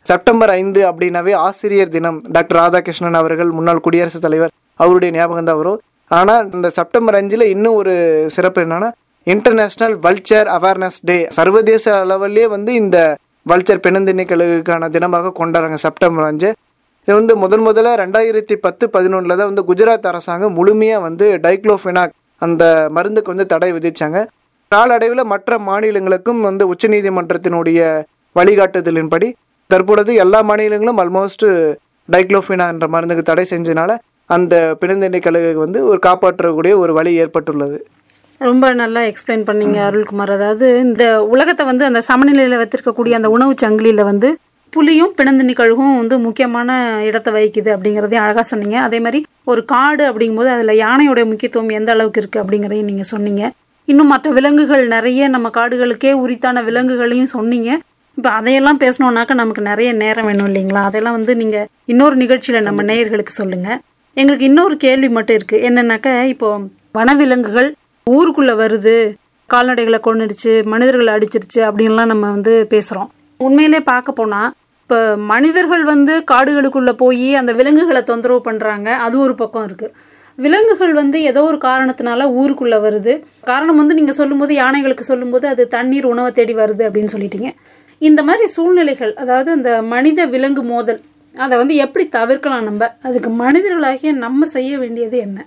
S3: செப்டம்பர் ஐந்து அப்படின்னாவே ஆசிரியர் தினம் டாக்டர் ராதாகிருஷ்ணன் அவர்கள் முன்னாள் குடியரசுத் தலைவர் அவருடைய ஞாபகம் தான் வரும் ஆனால் இந்த செப்டம்பர் அஞ்சில் இன்னும் ஒரு சிறப்பு என்னன்னா இன்டர்நேஷ்னல் வல்ச்சர் அவேர்னஸ் டே சர்வதேச அளவிலே வந்து இந்த வல்ச்சர் பெருந்திணைக்களுக்கான தினமாக கொண்டாடுறாங்க செப்டம்பர் அஞ்சு இது வந்து முதன் முதல்ல ரெண்டாயிரத்தி பத்து பதினொன்றில் தான் வந்து குஜராத் அரசாங்கம் முழுமையாக வந்து டைக்ளோஃபினாக் அந்த மருந்துக்கு வந்து தடை விதிச்சாங்க நாளடைவில் மற்ற மாநிலங்களுக்கும் வந்து உச்சநீதிமன்றத்தினுடைய வழிகாட்டுதலின்படி தற்பொழுது எல்லா மாநிலங்களும் ஆல்மோஸ்ட் டைக்ளோஃபினா என்ற மருந்துக்கு தடை செஞ்சதுனால அந்த பிணந்தெண்ணெய் கழுகுக்கு வந்து ஒரு காப்பாற்றக்கூடிய ஒரு வழி ஏற்பட்டுள்ளது
S1: ரொம்ப நல்லா எக்ஸ்பிளைன் பண்ணீங்க அருள்குமார் அதாவது இந்த உலகத்தை வந்து அந்த சமநிலையில் வைத்திருக்கக்கூடிய அந்த உணவு சங்கிலியில் வந்து புலியும் பிணந்தினி கழுகும் வந்து முக்கியமான இடத்தை வகிக்குது அப்படிங்கிறதையும் அழகாக சொன்னீங்க அதே மாதிரி ஒரு காடு அப்படிங்கும்போது அதில் யானையோட முக்கியத்துவம் எந்த அளவுக்கு இருக்குது அப்படிங்கிறதையும் நீங்கள் சொன்னீங்க இன்னும் மற்ற விலங்குகள் நிறைய நம்ம காடுகளுக்கே உரித்தான விலங்குகளையும் சொன்னீங்க இப்போ அதையெல்லாம் பேசணுன்னாக்கா நமக்கு நிறைய நேரம் வேணும் இல்லைங்களா அதெல்லாம் வந்து நீங்கள் இன்னொரு நிகழ்ச்சியில் நம்ம நேயர்களுக்கு சொல்லுங்கள் எங்களுக்கு இன்னொரு கேள்வி மட்டும் இருக்குது என்னன்னாக்கா இப்போ வனவிலங்குகள் ஊருக்குள்ளே வருது கால்நடைகளை கொண்டுடுச்சு மனிதர்களை அடிச்சிருச்சு அப்படின்லாம் நம்ம வந்து பேசுகிறோம் உண்மையிலே பார்க்க போனால் இப்போ மனிதர்கள் வந்து காடுகளுக்குள்ளே போய் அந்த விலங்குகளை தொந்தரவு பண்ணுறாங்க அது ஒரு பக்கம் இருக்குது விலங்குகள் வந்து ஏதோ ஒரு காரணத்தினால ஊருக்குள்ளே வருது காரணம் வந்து நீங்கள் சொல்லும்போது யானைகளுக்கு சொல்லும்போது அது தண்ணீர் உணவை தேடி வருது அப்படின்னு சொல்லிட்டீங்க இந்த மாதிரி சூழ்நிலைகள் அதாவது அந்த மனித விலங்கு மோதல் அதை வந்து எப்படி தவிர்க்கலாம் நம்ம அதுக்கு மனிதர்களாகிய நம்ம செய்ய வேண்டியது என்ன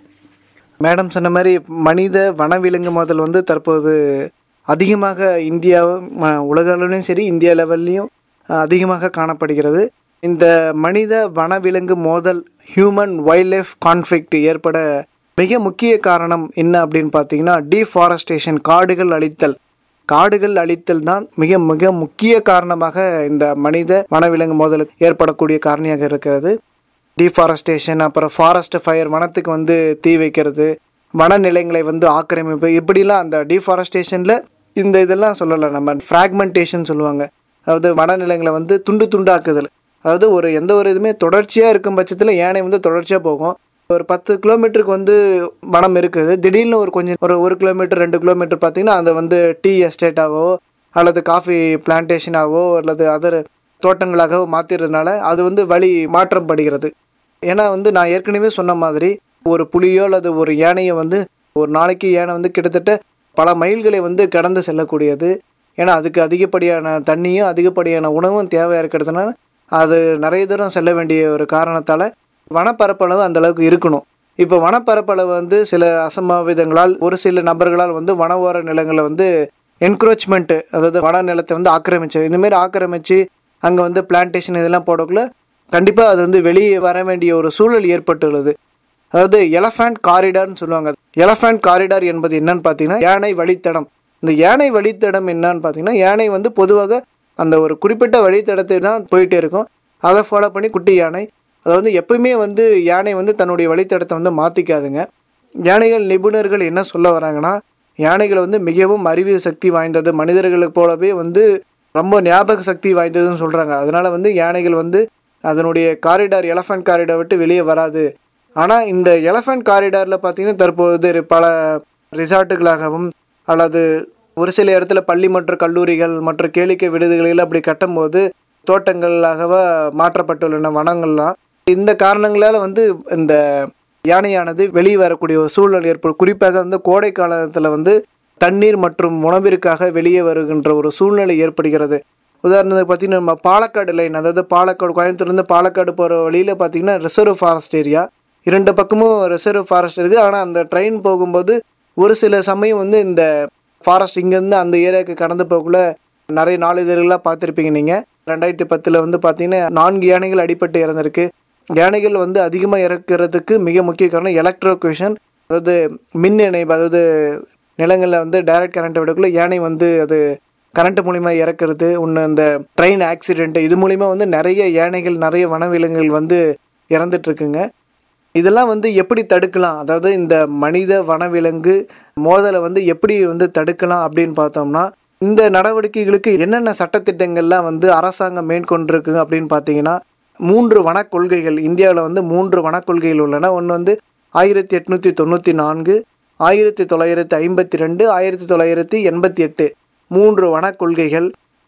S3: மேடம் சொன்ன மாதிரி மனித வனவிலங்கு மோதல் வந்து தற்போது அதிகமாக இந்தியா ம- உலக அளவுலையும் சரி இந்தியா லெவல்லையும் அதிகமாக காணப்படுகிறது இந்த மனித வனவிலங்கு மோதல் ஹியூமன் வைல்ட் லைஃப் கான்ஃப்ளிக்ட் ஏற்பட மிக முக்கிய காரணம் என்ன அப்படின்னு பார்த்தீங்கன்னா டீஃபாரஸ்டேஷன் காடுகள் அழித்தல் காடுகள் அழித்தல் தான் மிக மிக முக்கிய காரணமாக இந்த மனித வனவிலங்கு மோதலுக்கு ஏற்படக்கூடிய காரணியாக இருக்கிறது டீஃபாரஸ்டேஷன் அப்புறம் ஃபாரஸ்ட் ஃபயர் வனத்துக்கு வந்து தீ வைக்கிறது வனநிலையங்களை வந்து ஆக்கிரமிப்பு இப்படிலாம் அந்த டீஃபாரஸ்டேஷனில் இந்த இதெல்லாம் சொல்லலை நம்ம ஃப்ராக்மெண்டேஷன் சொல்லுவாங்க அதாவது வனநிலையங்களை வந்து துண்டு துண்டாக்குதல் அதாவது ஒரு எந்த ஒரு இதுவுமே தொடர்ச்சியாக இருக்கும் பட்சத்தில் யானை வந்து தொடர்ச்சியாக போகும் ஒரு பத்து கிலோமீட்டருக்கு வந்து வனம் இருக்குது திடீர்னு ஒரு கொஞ்சம் ஒரு ஒரு கிலோமீட்டர் ரெண்டு கிலோமீட்டர் பார்த்தீங்கன்னா அதை வந்து டீ எஸ்டேட்டாவோ அல்லது காஃபி பிளான்டேஷனாகவோ அல்லது அதர் தோட்டங்களாகவோ மாற்றிடுறதுனால அது வந்து வழி மாற்றம் படுகிறது ஏன்னா வந்து நான் ஏற்கனவே சொன்ன மாதிரி ஒரு புலியோ அல்லது ஒரு யானையை வந்து ஒரு நாளைக்கு யானை வந்து கிட்டத்தட்ட பல மைல்களை வந்து கடந்து செல்லக்கூடியது ஏன்னா அதுக்கு அதிகப்படியான தண்ணியும் அதிகப்படியான உணவும் தேவையாக இருக்கிறதுனால அது நிறைய தூரம் செல்ல வேண்டிய ஒரு காரணத்தால் வனப்பரப்பளவு அந்த அளவுக்கு இருக்கணும் இப்போ வனப்பரப்பளவு வந்து சில அசம்பாவிதங்களால் ஒரு சில நபர்களால் வந்து வன ஓர நிலங்களை வந்து என்க்ரோச்மெண்ட்டு அதாவது வன நிலத்தை வந்து ஆக்கிரமிச்சு இந்தமாரி ஆக்கிரமிச்சு அங்கே வந்து பிளான்டேஷன் இதெல்லாம் போடக்குள்ள கண்டிப்பாக அது வந்து வெளியே வர வேண்டிய ஒரு சூழல் ஏற்பட்டுள்ளது அதாவது எலஃபண்ட் காரிடார்னு சொல்லுவாங்க எலஃபண்ட் காரிடார் என்பது என்னன்னு பார்த்தீங்கன்னா யானை வழித்தடம் இந்த யானை வழித்தடம் என்னன்னு பார்த்தீங்கன்னா யானை வந்து பொதுவாக அந்த ஒரு குறிப்பிட்ட வழித்தடத்தை தான் போயிட்டே இருக்கும் அதை ஃபாலோ பண்ணி குட்டி யானை அதாவது எப்பவுமே வந்து யானை வந்து தன்னுடைய வழித்தடத்தை வந்து மாற்றிக்காதுங்க யானைகள் நிபுணர்கள் என்ன சொல்ல வராங்கன்னா யானைகள் வந்து மிகவும் அறிவு சக்தி வாய்ந்தது மனிதர்களுக்கு போலவே வந்து ரொம்ப ஞாபக சக்தி வாய்ந்ததுன்னு சொல்கிறாங்க அதனால வந்து யானைகள் வந்து அதனுடைய காரிடார் எலஃபண்ட் காரிடார் விட்டு வெளியே வராது ஆனால் இந்த எலஃபண்ட் காரிடாரில் பார்த்தீங்கன்னா தற்பொழுது பல ரிசார்ட்டுகளாகவும் அல்லது ஒரு சில இடத்துல பள்ளி மற்றும் கல்லூரிகள் மற்றும் கேளிக்கை விடுதிகளில் அப்படி கட்டும்போது தோட்டங்களாகவா மாற்றப்பட்டுள்ளன வனங்கள்லாம் இந்த காரணங்களால் வந்து இந்த யானையானது வெளியே வரக்கூடிய ஒரு சூழல் ஏற்படும் குறிப்பாக வந்து கோடை காலத்தில் வந்து தண்ணீர் மற்றும் உணவிற்காக வெளியே வருகின்ற ஒரு சூழ்நிலை ஏற்படுகிறது உதாரணத்துக்கு பார்த்தீங்கன்னா நம்ம பாலக்காடு லைன் அதாவது பாலக்காடு கோயம்புத்தூர்லேருந்து பாலக்காடு போகிற வழியில் பார்த்தீங்கன்னா ரிசர்வ் ஃபாரஸ்ட் ஏரியா இரண்டு பக்கமும் ரிசர்வ் ஃபாரஸ்ட் இருக்குது ஆனால் அந்த ட்ரெயின் போகும்போது ஒரு சில சமயம் வந்து இந்த ஃபாரஸ்ட் இங்கேருந்து அந்த ஏரியாவுக்கு கடந்து போகக்குள்ள நிறைய நாளிதழ்களாக பார்த்துருப்பீங்க நீங்கள் ரெண்டாயிரத்தி பத்தில் வந்து பார்த்தீங்கன்னா நான்கு யானைகள் அடிபட்டு இறந்திருக்கு யானைகள் வந்து அதிகமாக இறக்குறதுக்கு மிக முக்கிய காரணம் எலக்ட்ரோகுவேஷன் அதாவது மின் இணைப்பு அதாவது நிலங்களில் வந்து டைரக்ட் கரண்ட்டை விடக்குள்ள யானை வந்து அது கரண்ட் மூலிமா இறக்குறது ஒன்று இந்த ட்ரெயின் ஆக்சிடென்ட் இது மூலிமா வந்து நிறைய யானைகள் நிறைய வனவிலங்குகள் வந்து இறந்துட்டு இருக்குங்க இதெல்லாம் வந்து எப்படி தடுக்கலாம் அதாவது இந்த மனித வனவிலங்கு மோதலை வந்து எப்படி வந்து தடுக்கலாம் அப்படின்னு பார்த்தோம்னா இந்த நடவடிக்கைகளுக்கு என்னென்ன சட்டத்திட்டங்கள்லாம் வந்து அரசாங்கம் மேற்கொண்டிருக்கு அப்படின்னு பார்த்தீங்கன்னா மூன்று வனக் கொள்கைகள் இந்தியாவில் வந்து மூன்று வனக் கொள்கைகள் உள்ளன ஒன்று வந்து ஆயிரத்தி எட்நூற்றி தொண்ணூற்றி நான்கு ஆயிரத்தி தொள்ளாயிரத்தி ஐம்பத்தி ரெண்டு ஆயிரத்தி தொள்ளாயிரத்தி எண்பத்தி எட்டு மூன்று வனக் கொள்கைகள்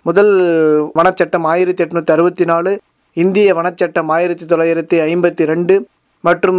S3: முதல் வனச்சட்டம் ஆயிரத்தி எட்நூற்றி அறுபத்தி நாலு இந்திய வனச்சட்டம் ஆயிரத்தி தொள்ளாயிரத்தி ஐம்பத்தி ரெண்டு மற்றும்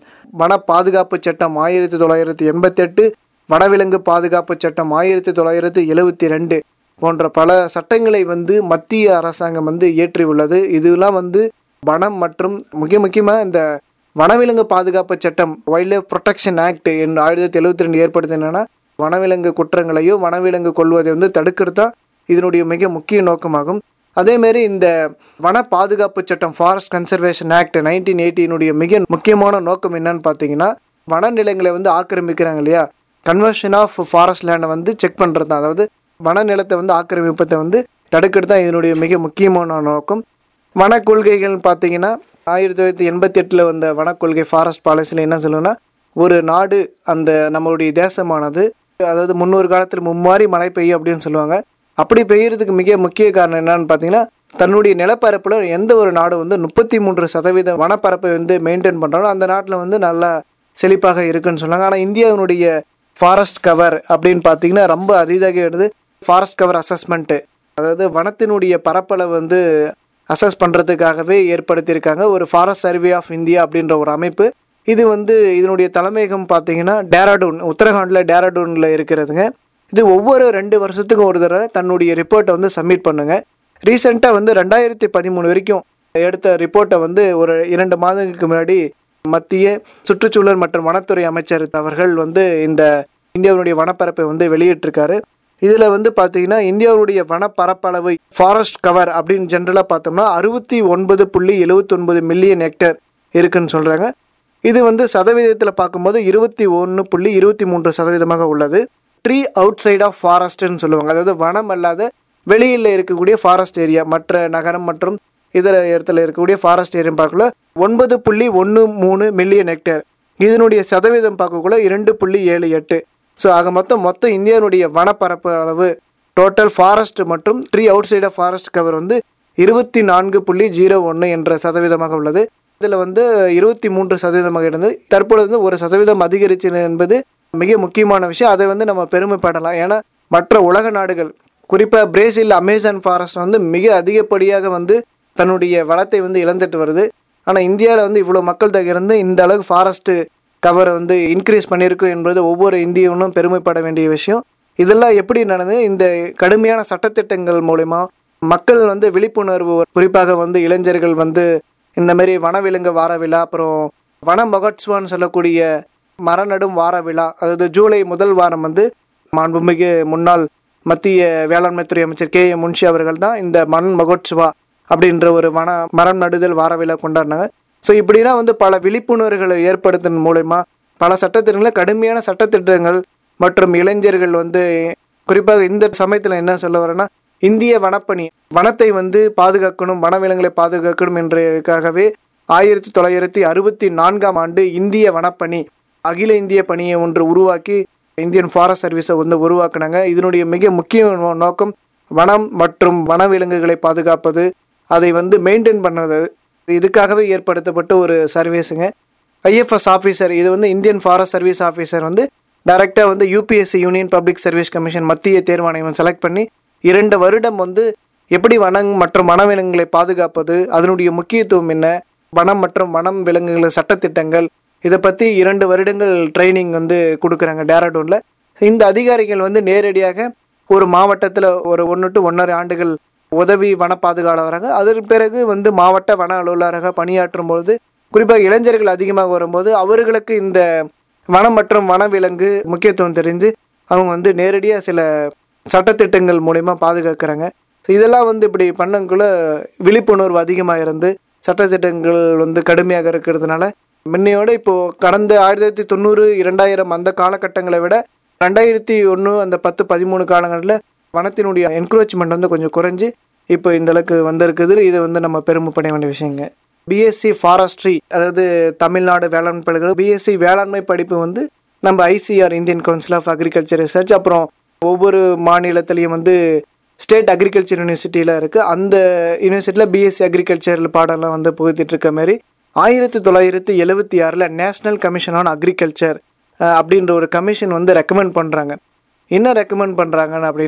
S3: வன பாதுகாப்பு சட்டம் ஆயிரத்தி தொள்ளாயிரத்தி எண்பத்தெட்டு வனவிலங்கு பாதுகாப்பு சட்டம் ஆயிரத்தி தொள்ளாயிரத்தி எழுவத்தி ரெண்டு போன்ற பல சட்டங்களை வந்து மத்திய அரசாங்கம் வந்து இயற்றியுள்ளது இதெல்லாம் வந்து வனம் மற்றும் முக்கிய முக்கியமாக இந்த வனவிலங்கு பாதுகாப்பு சட்டம் வைல்ட் லைஃப் ப்ரொடெக்ஷன் ஆக்ட் என்று ஆயிரத்தி எழுபத்தி ரெண்டு ஏற்படுத்தி என்னன்னா வனவிலங்கு குற்றங்களையோ வனவிலங்கு கொள்வதை வந்து தடுக்கிறது தான் இதனுடைய மிக முக்கிய நோக்கமாகும் அதேமாரி இந்த வன பாதுகாப்பு சட்டம் ஃபாரஸ்ட் கன்சர்வேஷன் ஆக்ட் நைன்டீன் எயிட்டினுடைய மிக முக்கியமான நோக்கம் என்னன்னு பார்த்தீங்கன்னா வனநிலங்களை வந்து ஆக்கிரமிக்கிறாங்க இல்லையா கன்வர்ஷன் ஆஃப் ஃபாரஸ்ட் லேண்டை வந்து செக் பண்ணுறது தான் அதாவது வனநிலத்தை வந்து ஆக்கிரமிப்பதை வந்து தடுக்கிறது தான் இதனுடைய மிக முக்கியமான நோக்கம் வன கொள்கைகள் பார்த்தீங்கன்னா ஆயிரத்தி தொள்ளாயிரத்தி எண்பத்தி எட்டில் வந்த வனக்கொள்கை ஃபாரஸ்ட் பாலிசியில் என்ன சொல்லுன்னா ஒரு நாடு அந்த நம்மளுடைய தேசமானது அதாவது முன்னொரு காலத்தில் மும்மாரி மழை பெய்யும் அப்படின்னு சொல்லுவாங்க அப்படி பெய்யறதுக்கு மிக முக்கிய காரணம் என்னன்னு பார்த்தீங்கன்னா தன்னுடைய நிலப்பரப்பில் எந்த ஒரு நாடு வந்து முப்பத்தி மூன்று சதவீத வனப்பரப்பை வந்து மெயின்டைன் பண்ணுறாங்களோ அந்த நாட்டில் வந்து நல்லா செழிப்பாக இருக்குன்னு சொன்னாங்க ஆனால் இந்தியாவினுடைய ஃபாரஸ்ட் கவர் அப்படின்னு பார்த்தீங்கன்னா ரொம்ப அரிதாக வருது ஃபாரஸ்ட் கவர் அசஸ்மெண்ட்டு அதாவது வனத்தினுடைய பரப்பளவு வந்து அசஸ் பண்ணுறதுக்காகவே ஏற்படுத்தியிருக்காங்க ஒரு ஃபாரஸ்ட் சர்வே ஆஃப் இந்தியா அப்படின்ற ஒரு அமைப்பு இது வந்து இதனுடைய தலைமையகம் பார்த்தீங்கன்னா டேராடூன் உத்தரகாண்டில் டேராடூனில் இருக்கிறதுங்க இது ஒவ்வொரு ரெண்டு வருஷத்துக்கும் ஒரு தடவை தன்னுடைய ரிப்போர்ட்டை வந்து சப்மிட் பண்ணுங்க ரீசெண்டாக வந்து ரெண்டாயிரத்தி பதிமூணு வரைக்கும் எடுத்த ரிப்போர்ட்டை வந்து ஒரு இரண்டு மாதங்களுக்கு முன்னாடி மத்திய சுற்றுச்சூழல் மற்றும் வனத்துறை அமைச்சர் அவர்கள் வந்து இந்த இந்தியாவுடைய வனப்பரப்பை வந்து வெளியிட்டிருக்காரு இதில் வந்து பார்த்தீங்கன்னா இந்தியாவுடைய வனப்பரப்பளவு ஃபாரஸ்ட் கவர் அப்படின்னு ஜென்ரலாக பார்த்தோம்னா அறுபத்தி ஒன்பது புள்ளி எழுபத்தொன்பது மில்லியன் ஹெக்டேர் இருக்குன்னு சொல்கிறாங்க இது வந்து சதவீதத்தில் பார்க்கும்போது இருபத்தி ஒன்று புள்ளி இருபத்தி மூன்று சதவீதமாக உள்ளது ட்ரீ அவுட் சைட் ஆஃப் ஃபாரஸ்ட்னு சொல்லுவாங்க அதாவது வனம் அல்லாத வெளியில் இருக்கக்கூடிய ஃபாரஸ்ட் ஏரியா மற்ற நகரம் மற்றும் இதர இடத்துல இருக்கக்கூடிய ஃபாரஸ்ட் ஏரியா பார்க்கல ஒன்பது புள்ளி ஒன்று மூணு மில்லியன் ஹெக்டேர் இதனுடைய சதவீதம் பார்க்கக்குள்ள இரண்டு புள்ளி ஏழு எட்டு ஸோ ஆக மொத்தம் மொத்தம் இந்தியாவுடைய வனப்பரப்பு அளவு டோட்டல் ஃபாரஸ்ட் மற்றும் tree outside of forest cover வந்து இருபத்தி நான்கு புள்ளி ஜீரோ ஒன்று என்ற சதவீதமாக உள்ளது இதில் வந்து இருபத்தி மூன்று சதவீதமாக இருந்தது தற்பொழுது வந்து ஒரு சதவீதம் அதிகரிச்சு என்பது மிக முக்கியமான விஷயம் அதை வந்து நம்ம பெருமைப்படலாம் ஏன்னா மற்ற உலக நாடுகள் குறிப்பாக பிரேசில் அமேசான் ஃபாரஸ்ட் வந்து மிக அதிகப்படியாக வந்து தன்னுடைய வளத்தை வந்து இழந்துட்டு வருது ஆனால் இந்தியாவில் வந்து இவ்வளோ மக்கள் தொகை இருந்து இந்த அளவுக்கு ஃபாரஸ்ட்டு கவரை வந்து இன்க்ரீஸ் பண்ணியிருக்கு என்பது ஒவ்வொரு இந்தியனும் பெருமைப்பட வேண்டிய விஷயம் இதெல்லாம் எப்படி நடந்தது இந்த கடுமையான சட்டத்திட்டங்கள் மூலயமா மக்கள் வந்து விழிப்புணர்வு குறிப்பாக வந்து இளைஞர்கள் வந்து இந்த மாதிரி வனவிலங்கு வார விழா அப்புறம் வன மகோத்சவான்னு சொல்லக்கூடிய மரநடும் வார விழா அதாவது ஜூலை முதல் வாரம் வந்து மாண்புமிகு முன்னாள் மத்திய வேளாண்மைத்துறை அமைச்சர் கே எம் முன்ஷி அவர்கள் தான் இந்த மண் மகோத்சவா அப்படின்ற ஒரு வன மரம் நடுதல் வார விழா கொண்டாடினாங்க ஸோ இப்படிலாம் வந்து பல விழிப்புணர்வுகளை ஏற்படுத்தின் மூலயமா பல சட்டத்திட்டங்களை கடுமையான சட்டத்திட்டங்கள் மற்றும் இளைஞர்கள் வந்து குறிப்பாக இந்த சமயத்தில் என்ன சொல்ல வரேன்னா இந்திய வனப்பணி வனத்தை வந்து பாதுகாக்கணும் வனவிலங்குகளை பாதுகாக்கணும் என்றதுக்காகவே ஆயிரத்தி தொள்ளாயிரத்தி அறுபத்தி நான்காம் ஆண்டு இந்திய வனப்பணி அகில இந்திய பணியை ஒன்று உருவாக்கி இந்தியன் ஃபாரஸ்ட் சர்வீஸை வந்து உருவாக்குனாங்க இதனுடைய மிக முக்கிய நோ- நோக்கம் வனம் மற்றும் வனவிலங்குகளை பாதுகாப்பது அதை வந்து மெயின்டைன் பண்ணது இதுக்காகவே ஏற்படுத்தப்பட்ட ஒரு சர்வீஸுங்க ஐஎஃப்எஸ் ஆஃபீஸர் இது வந்து இந்தியன் ஃபாரஸ்ட் சர்வீஸ் ஆஃபீஸர் வந்து டைரெக்டாக வந்து UPSC union public service commission மத்திய தேர்வாணையம் செலக்ட் பண்ணி இரண்டு வருடம் வந்து எப்படி வனம் மற்றும் வனவிலங்குகளை பாதுகாப்பது அதனுடைய முக்கியத்துவம் என்ன வனம் மற்றும் வனம் விலங்குகள் சட்டத்திட்டங்கள் இதை பற்றி இரண்டு வருடங்கள் ட்ரைனிங் வந்து கொடுக்குறாங்க டேராடூனில் இந்த அதிகாரிகள் வந்து நேரடியாக ஒரு மாவட்டத்தில் ஒரு ஒன்று டு ஒன்றரை ஆண்டுகள் உதவி வன பாதுகாவலராக அதற்கு பிறகு வந்து மாவட்ட வன அலுவலராக பணியாற்றும் பொழுது குறிப்பாக இளைஞர்கள் அதிகமாக வரும்போது அவர்களுக்கு இந்த வனம் மற்றும் வனவிலங்கு முக்கியத்துவம் தெரிஞ்சு அவங்க வந்து நேரடியாக சில சட்டத்திட்டங்கள் மூலயமா பாதுகாக்கிறாங்க ஸோ இதெல்லாம் வந்து இப்படி பண்ணக்குள்ள விழிப்புணர்வு அதிகமாக இருந்து சட்டத்திட்டங்கள் வந்து கடுமையாக இருக்கிறதுனால முன்னையோட இப்போது கடந்த ஆயிரத்தி தொள்ளாயிரத்தி தொண்ணூறு இரண்டாயிரம் அந்த காலகட்டங்களை விட ரெண்டாயிரத்தி ஒன்று அந்த பத்து பதிமூணு காலங்களில் வனத்தினுடைய என்க்ரோச்மெண்ட் வந்து கொஞ்சம் குறைஞ்சு இப்போ இந்த அளவுக்கு வந்திருக்குது இது வந்து நம்ம பெருமைப்பட வேண்டிய விஷயங்க பிஎஸ்சி ஃபாரஸ்ட்ரி அதாவது தமிழ்நாடு வேளாண் பல்கலை பிஎஸ்சி வேளாண்மை படிப்பு வந்து நம்ம ICR Indian council of agriculture research அப்புறம் ஒவ்வொரு மாநிலத்திலையும் வந்து ஸ்டேட் அக்ரிகல்ச்சர் யூனிவர்சிட்டியில் இருக்குது அந்த யூனிவர்சிட்டியில் பிஎஸ்சி அக்ரிகல்ச்சரில் பாடம்லாம் வந்து புகுத்திட்டு இருக்க மாதிரி ஆயிரத்தி தொள்ளாயிரத்தி எழுபத்தி ஆறில் நேஷ்னல் கமிஷன் ஆன் அக்ரிகல்ச்சர் அப்படின்ற ஒரு கமிஷன் வந்து ரெக்கமெண்ட் பண்ணுறாங்க என்ன ரெக்கமெண்ட் பண்ணுறாங்கன்னு அப்படின்னா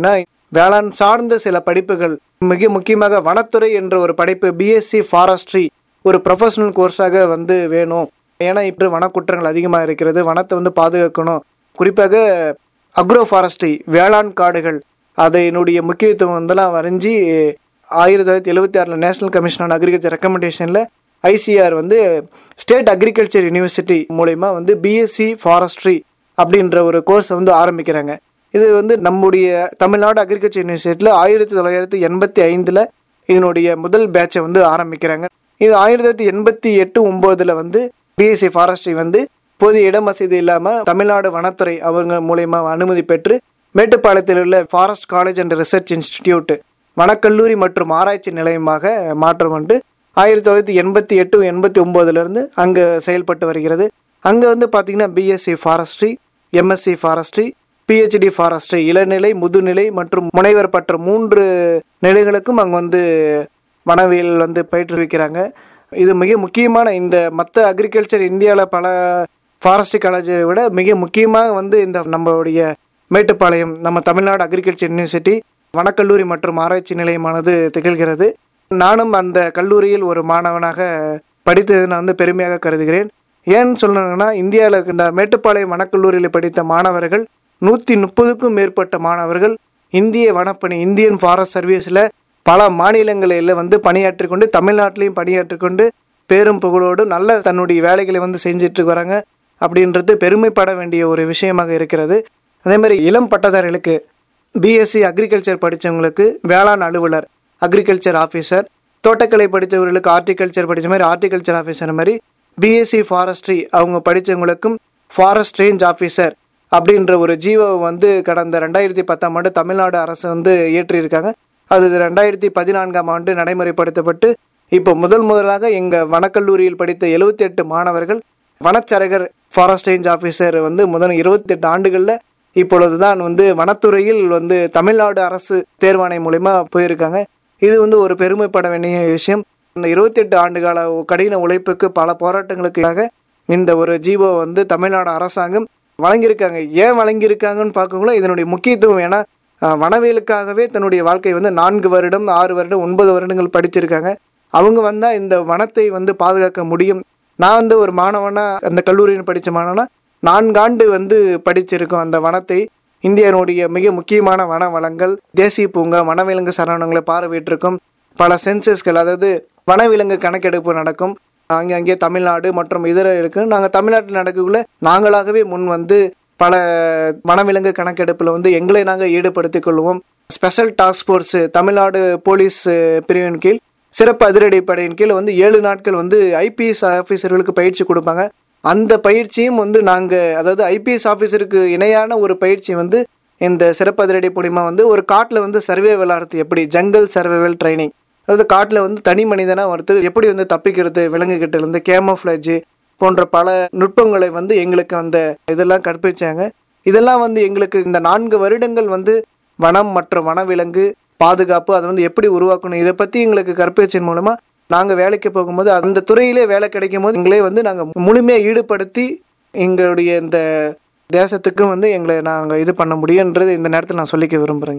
S3: வேளாண் சார்ந்த சில படிப்புகள் மிக முக்கியமாக வனத்துறை என்ற ஒரு படிப்பு பிஎஸ்சி ஃபாரஸ்ட்ரி ஒரு ப்ரொஃபஷனல் கோர்ஸாக வந்து வேணும் ஏன்னா இப்போ வனக்குற்றங்கள் அதிகமாக இருக்கிறது வனத்தை வந்து பாதுகாக்கணும் குறிப்பாக அக்ரோ ஃபாரஸ்ட்ரி வேளாண் காடுகள் அதனுடைய முக்கியத்துவம் வந்துலாம் வரைஞ்சி ஆயிரத்தி தொள்ளாயிரத்தி எழுபத்தி ஆறில் நேஷனல் கமிஷன் ஆன் அக்ரிகல்ச்சர் ரெக்கமெண்டேஷனில் ஐசிஆர் வந்து ஸ்டேட் அக்ரிகல்ச்சர் யூனிவர்சிட்டி மூலயமா வந்து பிஎஸ்சி ஃபாரஸ்ட்ரி அப்படின்ற ஒரு கோர்ஸை வந்து ஆரம்பிக்கிறாங்க இது வந்து நம்முடைய தமிழ்நாடு அக்ரிகல்ச்சர் யூனிவர்சிட்டியில் ஆயிரத்தி தொள்ளாயிரத்தி எண்பத்தி ஐந்தில் இதனுடைய முதல் பேட்சை வந்து ஆரம்பிக்கிறாங்க இது ஆயிரத்தி தொள்ளாயிரத்தி எண்பத்தி எட்டு ஒம்போதில் வந்து பிஎஸ்சி ஃபாரஸ்ட்ரி வந்து போதிய இடம் வசதி இல்லாமல் தமிழ்நாடு வனத்துறை அவங்க மூலயமா அனுமதி பெற்று மேட்டுப்பாளையத்தில் உள்ள forest college and research institute வனக்கல்லூரி மற்றும் ஆராய்ச்சி நிலையமாக மாற்றம் வந்து ஆயிரத்தி தொள்ளாயிரத்தி எண்பத்தி எட்டு எண்பத்தி ஒம்போதுலேருந்து அங்கே செயல்பட்டு வருகிறது அங்கே வந்து பார்த்தீங்கன்னா BSc forestry MSc forestry PhD forestry இளநிலை முதுநிலை மற்றும் முனைவர் பற்ற மூன்று நிலைகளுக்கும் அங்கே வந்து வனவியல் வந்து பயிற்றுவிக்கிறாங்க இது மிக முக்கியமான இந்த மற்ற அக்ரிகல்ச்சர் இந்தியாவில் பல ஃபாரஸ்ட்ரி காலேஜை விட மிக முக்கியமாக வந்து இந்த நம்மளுடைய மேட்டுப்பாளையம் நம்ம தமிழ்நாடு அக்ரிகல்ச்சர் யூனிவர்சிட்டி வனக்கல்லூரி மற்றும் ஆராய்ச்சி நிலையமானது திகழ்கிறது நானும் அந்த கல்லூரியில் ஒரு மாணவனாக படித்ததை நான் வந்து பெருமையாக கருதுகிறேன் ஏன்னு சொல்லணும்னா இந்தியாவில் இந்த மேட்டுப்பாளையம் வனக்கல்லூரியில் படித்த மாணவர்கள் நூற்றி முப்பதுக்கும் மேற்பட்ட மாணவர்கள் இந்திய வனப்பணி இந்தியன் ஃபாரஸ்ட் சர்வீஸில் பல மாநிலங்களில் வந்து பணியாற்றி கொண்டு தமிழ்நாட்டிலையும் பணியாற்றி கொண்டு பேரும் புகழோடு நல்ல தன்னுடைய வேலைகளை வந்து செஞ்சுட்டு வராங்க அப்படின்றது பெருமைப்பட வேண்டிய ஒரு விஷயமாக இருக்கிறது அதே மாதிரி இளம் பட்டதாரிகளுக்கு பிஎஸ்சி அக்ரிகல்ச்சர் படித்தவங்களுக்கு வேளாண் அலுவலர் அக்ரிகல்ச்சர் ஆஃபீஸர் தோட்டக்கலை படித்தவர்களுக்கு ஹார்டிகல்ச்சர் படித்த மாதிரி ஹார்டிகல்ச்சர் ஆஃபீஸர் மாதிரி பிஎஸ்சி ஃபாரஸ்ட்ரி அவங்க படித்தவங்களுக்கும் ஃபாரஸ்ட் ரேஞ்ச் ஆஃபீஸர் அப்படின்ற ஒரு ஜீவோவை வந்து கடந்த ரெண்டாயிரத்தி பத்தாம் ஆண்டு தமிழ்நாடு அரசு வந்து இயற்றியிருக்காங்க அது ரெண்டாயிரத்தி பதினான்காம் ஆண்டு நடைமுறைப்படுத்தப்பட்டு இப்போ முதல் முதலாக எங்கள் வனக்கல்லூரியில் படித்த எழுபத்தி எட்டு மாணவர்கள் வனச்சரகர் ஃபாரஸ்ட் ரேஞ்ச் ஆஃபீஸர் வந்து முதல் இருபத்தெட்டு ஆண்டுகளில் இப்பொழுது தான் வந்து வனத்துறையில் வந்து தமிழ்நாடு அரசு தேர்வாணை மூலயமா போயிருக்காங்க இது வந்து ஒரு பெருமைப்பட வேண்டிய விஷயம் இந்த இருபத்தெட்டு ஆண்டு கால கடின உழைப்புக்கு பல போராட்டங்களுக்காக இந்த ஒரு ஜீவோ வந்து தமிழ்நாடு அரசாங்கம் வழங்கியிருக்காங்க ஏன் வழங்கியிருக்காங்கன்னு பார்க்கக்குள்ள இதனுடைய முக்கியத்துவம் ஏன்னா அஹ், வனவியலுக்காகவே தன்னுடைய வாழ்க்கை வந்து நான்கு வருடம் ஆறு வருடம் ஒன்பது வருடங்கள் படிச்சிருக்காங்க அவங்க வந்தால் இந்த வனத்தை வந்து பாதுகாக்க முடியும் நான் வந்து ஒரு மாணவனா அந்த கல்லூரியில் படித்த மாணவனா நான்காண்டு வந்து படிச்சிருக்கோம் அந்த வனத்தை இந்தியனுடைய மிக முக்கியமான வன வளங்கள் தேசிய பூங்கா வனவிலங்கு சரணங்களை பார்வையிட்டிருக்கும் பல சென்சஸ்கள் அதாவது வனவிலங்கு கணக்கெடுப்பு நடக்கும் அங்கே அங்கே தமிழ்நாடு மற்றும் இதர இருக்கு நாங்கள் தமிழ்நாட்டில் நடக்கக்குள்ள நாங்களாகவே முன் வந்து பல வனவிலங்கு கணக்கெடுப்பில் வந்து எங்களை நாங்கள் ஈடுபடுத்திக் கொள்வோம் special task force Tamil Nadu police அஹ், பிரிவின் கீழ் சிறப்பு அதிரடிப்படையின் கீழ் வந்து ஏழு நாட்கள் வந்து ஐபிஎஸ் ஆஃபீஸர்களுக்கு பயிற்சி கொடுப்பாங்க அந்த பயிற்சியும் வந்து நாங்கள் அதாவது ஐபிஎஸ் ஆஃபீஸருக்கு இணையான ஒரு பயிற்சி வந்து இந்த சிறப்பு அதிரடி மூலிமா வந்து ஒரு காட்டில் வந்து சர்வே விளாடுறது எப்படி ஜங்கல் சர்வைவல் ட்ரைனிங் அதாவது காட்டில் வந்து தனி மனிதனாக ஒருத்தர் எப்படி வந்து தப்பிக்கிறது விலங்குகிட்ட இருந்து கேமோஃப்ளேஜ் போன்ற பல நுட்பங்களை வந்து எங்களுக்கு அந்த இதெல்லாம் கற்பிச்சாங்க இதெல்லாம் வந்து எங்களுக்கு இந்த நான்கு வருடங்கள் வந்து வனம் மற்றும் வனவிலங்கு பாதுகாப்பு அதை வந்து எப்படி உருவாக்கணும் இதை பற்றி எங்களுக்கு கற்பிச்சதன் மூலமா நாங்கள் வேலைக்கு போகும்போது அந்த துறையிலே வேலை கிடைக்கும் போது எங்களே வந்து நாங்கள் முழுமையாக ஈடுபடுத்தி எங்களுடைய இந்த தேசத்துக்கு வந்து எங்களை நாங்கள் இது பண்ண முடியுன்றது இந்த நேரத்தில் நான் சொல்லிக்க விரும்புகிறேங்க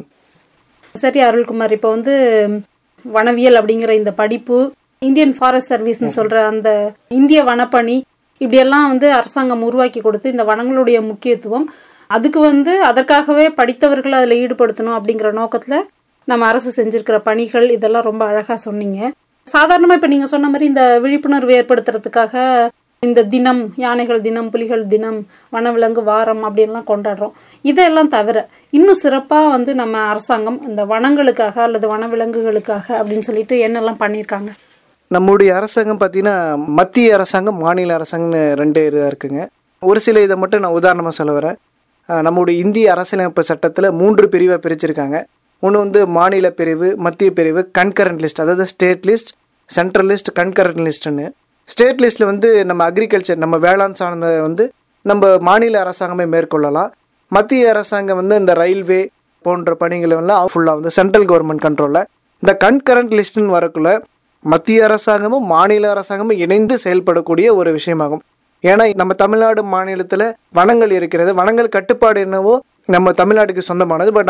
S1: சரி அருள்குமார் இப்போ வந்து வனவியல் அப்படிங்கிற இந்த படிப்பு இந்தியன் ஃபாரஸ்ட் சர்வீஸ்னு சொல்ற அந்த இந்திய வனப்பணி இப்படியெல்லாம் வந்து அரசாங்கம் உருவாக்கி கொடுத்து இந்த வனங்களுடைய முக்கியத்துவம் அதுக்கு வந்து அதற்காகவே படித்தவர்களை அதில் ஈடுபடுத்தணும் அப்படிங்கிற நோக்கத்தில் நம்ம அரசு செஞ்சிருக்கிற பணிகள் இதெல்லாம் ரொம்ப அழகாக சொன்னீங்க சாதாரணமாக இப்போ நீங்கள் சொன்ன மாதிரி இந்த விழிப்புணர்வு ஏற்படுத்துறதுக்காக இந்த தினம் யானைகள் தினம் புலிகள் தினம் வனவிலங்கு வாரம் அப்படின்லாம் கொண்டாடுறோம் இதெல்லாம் தவிர இன்னும் சிறப்பாக வந்து நம்ம அரசாங்கம் இந்த வனங்களுக்காக அல்லது வனவிலங்குகளுக்காக அப்படின்னு சொல்லிட்டு என்னெல்லாம் பண்ணியிருக்காங்க
S3: நம்முடைய அரசாங்கம் பார்த்தீங்கன்னா மத்திய அரசாங்கம் மாநில அரசாங்கம்னு ரெண்டு இதாக இருக்குங்க ஒரு சில இதை மட்டும் நான் உதாரணமாக சொல்ல வரேன் அஹ் நம்முடைய இந்திய அரசியலமைப்பு சட்டத்தில் மூன்று பிரிவை பிரிச்சிருக்காங்க ஒன்று வந்து மாநில பிரிவு மத்திய பிரிவு கன்கரண்ட் லிஸ்ட் அதாவது state list central list concurrent லிஸ்ட்டுன்னு ஸ்டேட் லிஸ்ட்டில் வந்து நம்ம அக்ரிகல்ச்சர் நம்ம வேளாண் சார்ந்த வந்து நம்ம மாநில அரசாங்கமே மேற்கொள்ளலாம் மத்திய அரசாங்கம் வந்து இந்த ரயில்வே போன்ற பணிகளை எல்லாம் ஃபுல்லாக வந்து சென்ட்ரல் கவர்மெண்ட் கண்ட்ரோலில் இந்த கன்கரண்ட் லிஸ்ட்டுன்னு வரக்குள்ள மத்திய அரசாங்கமும் மாநில அரசாங்கமும் இணைந்து செயல்படக்கூடிய ஒரு விஷயமாகும் ஏன்னா நம்ம தமிழ்நாடு மாநிலத்தில் வனங்கள் இருக்கிறது வனங்கள் கட்டுப்பாடு என்னவோ நம்ம தமிழ்நாட்டுக்கு சொந்தமானது பட் ஆனால்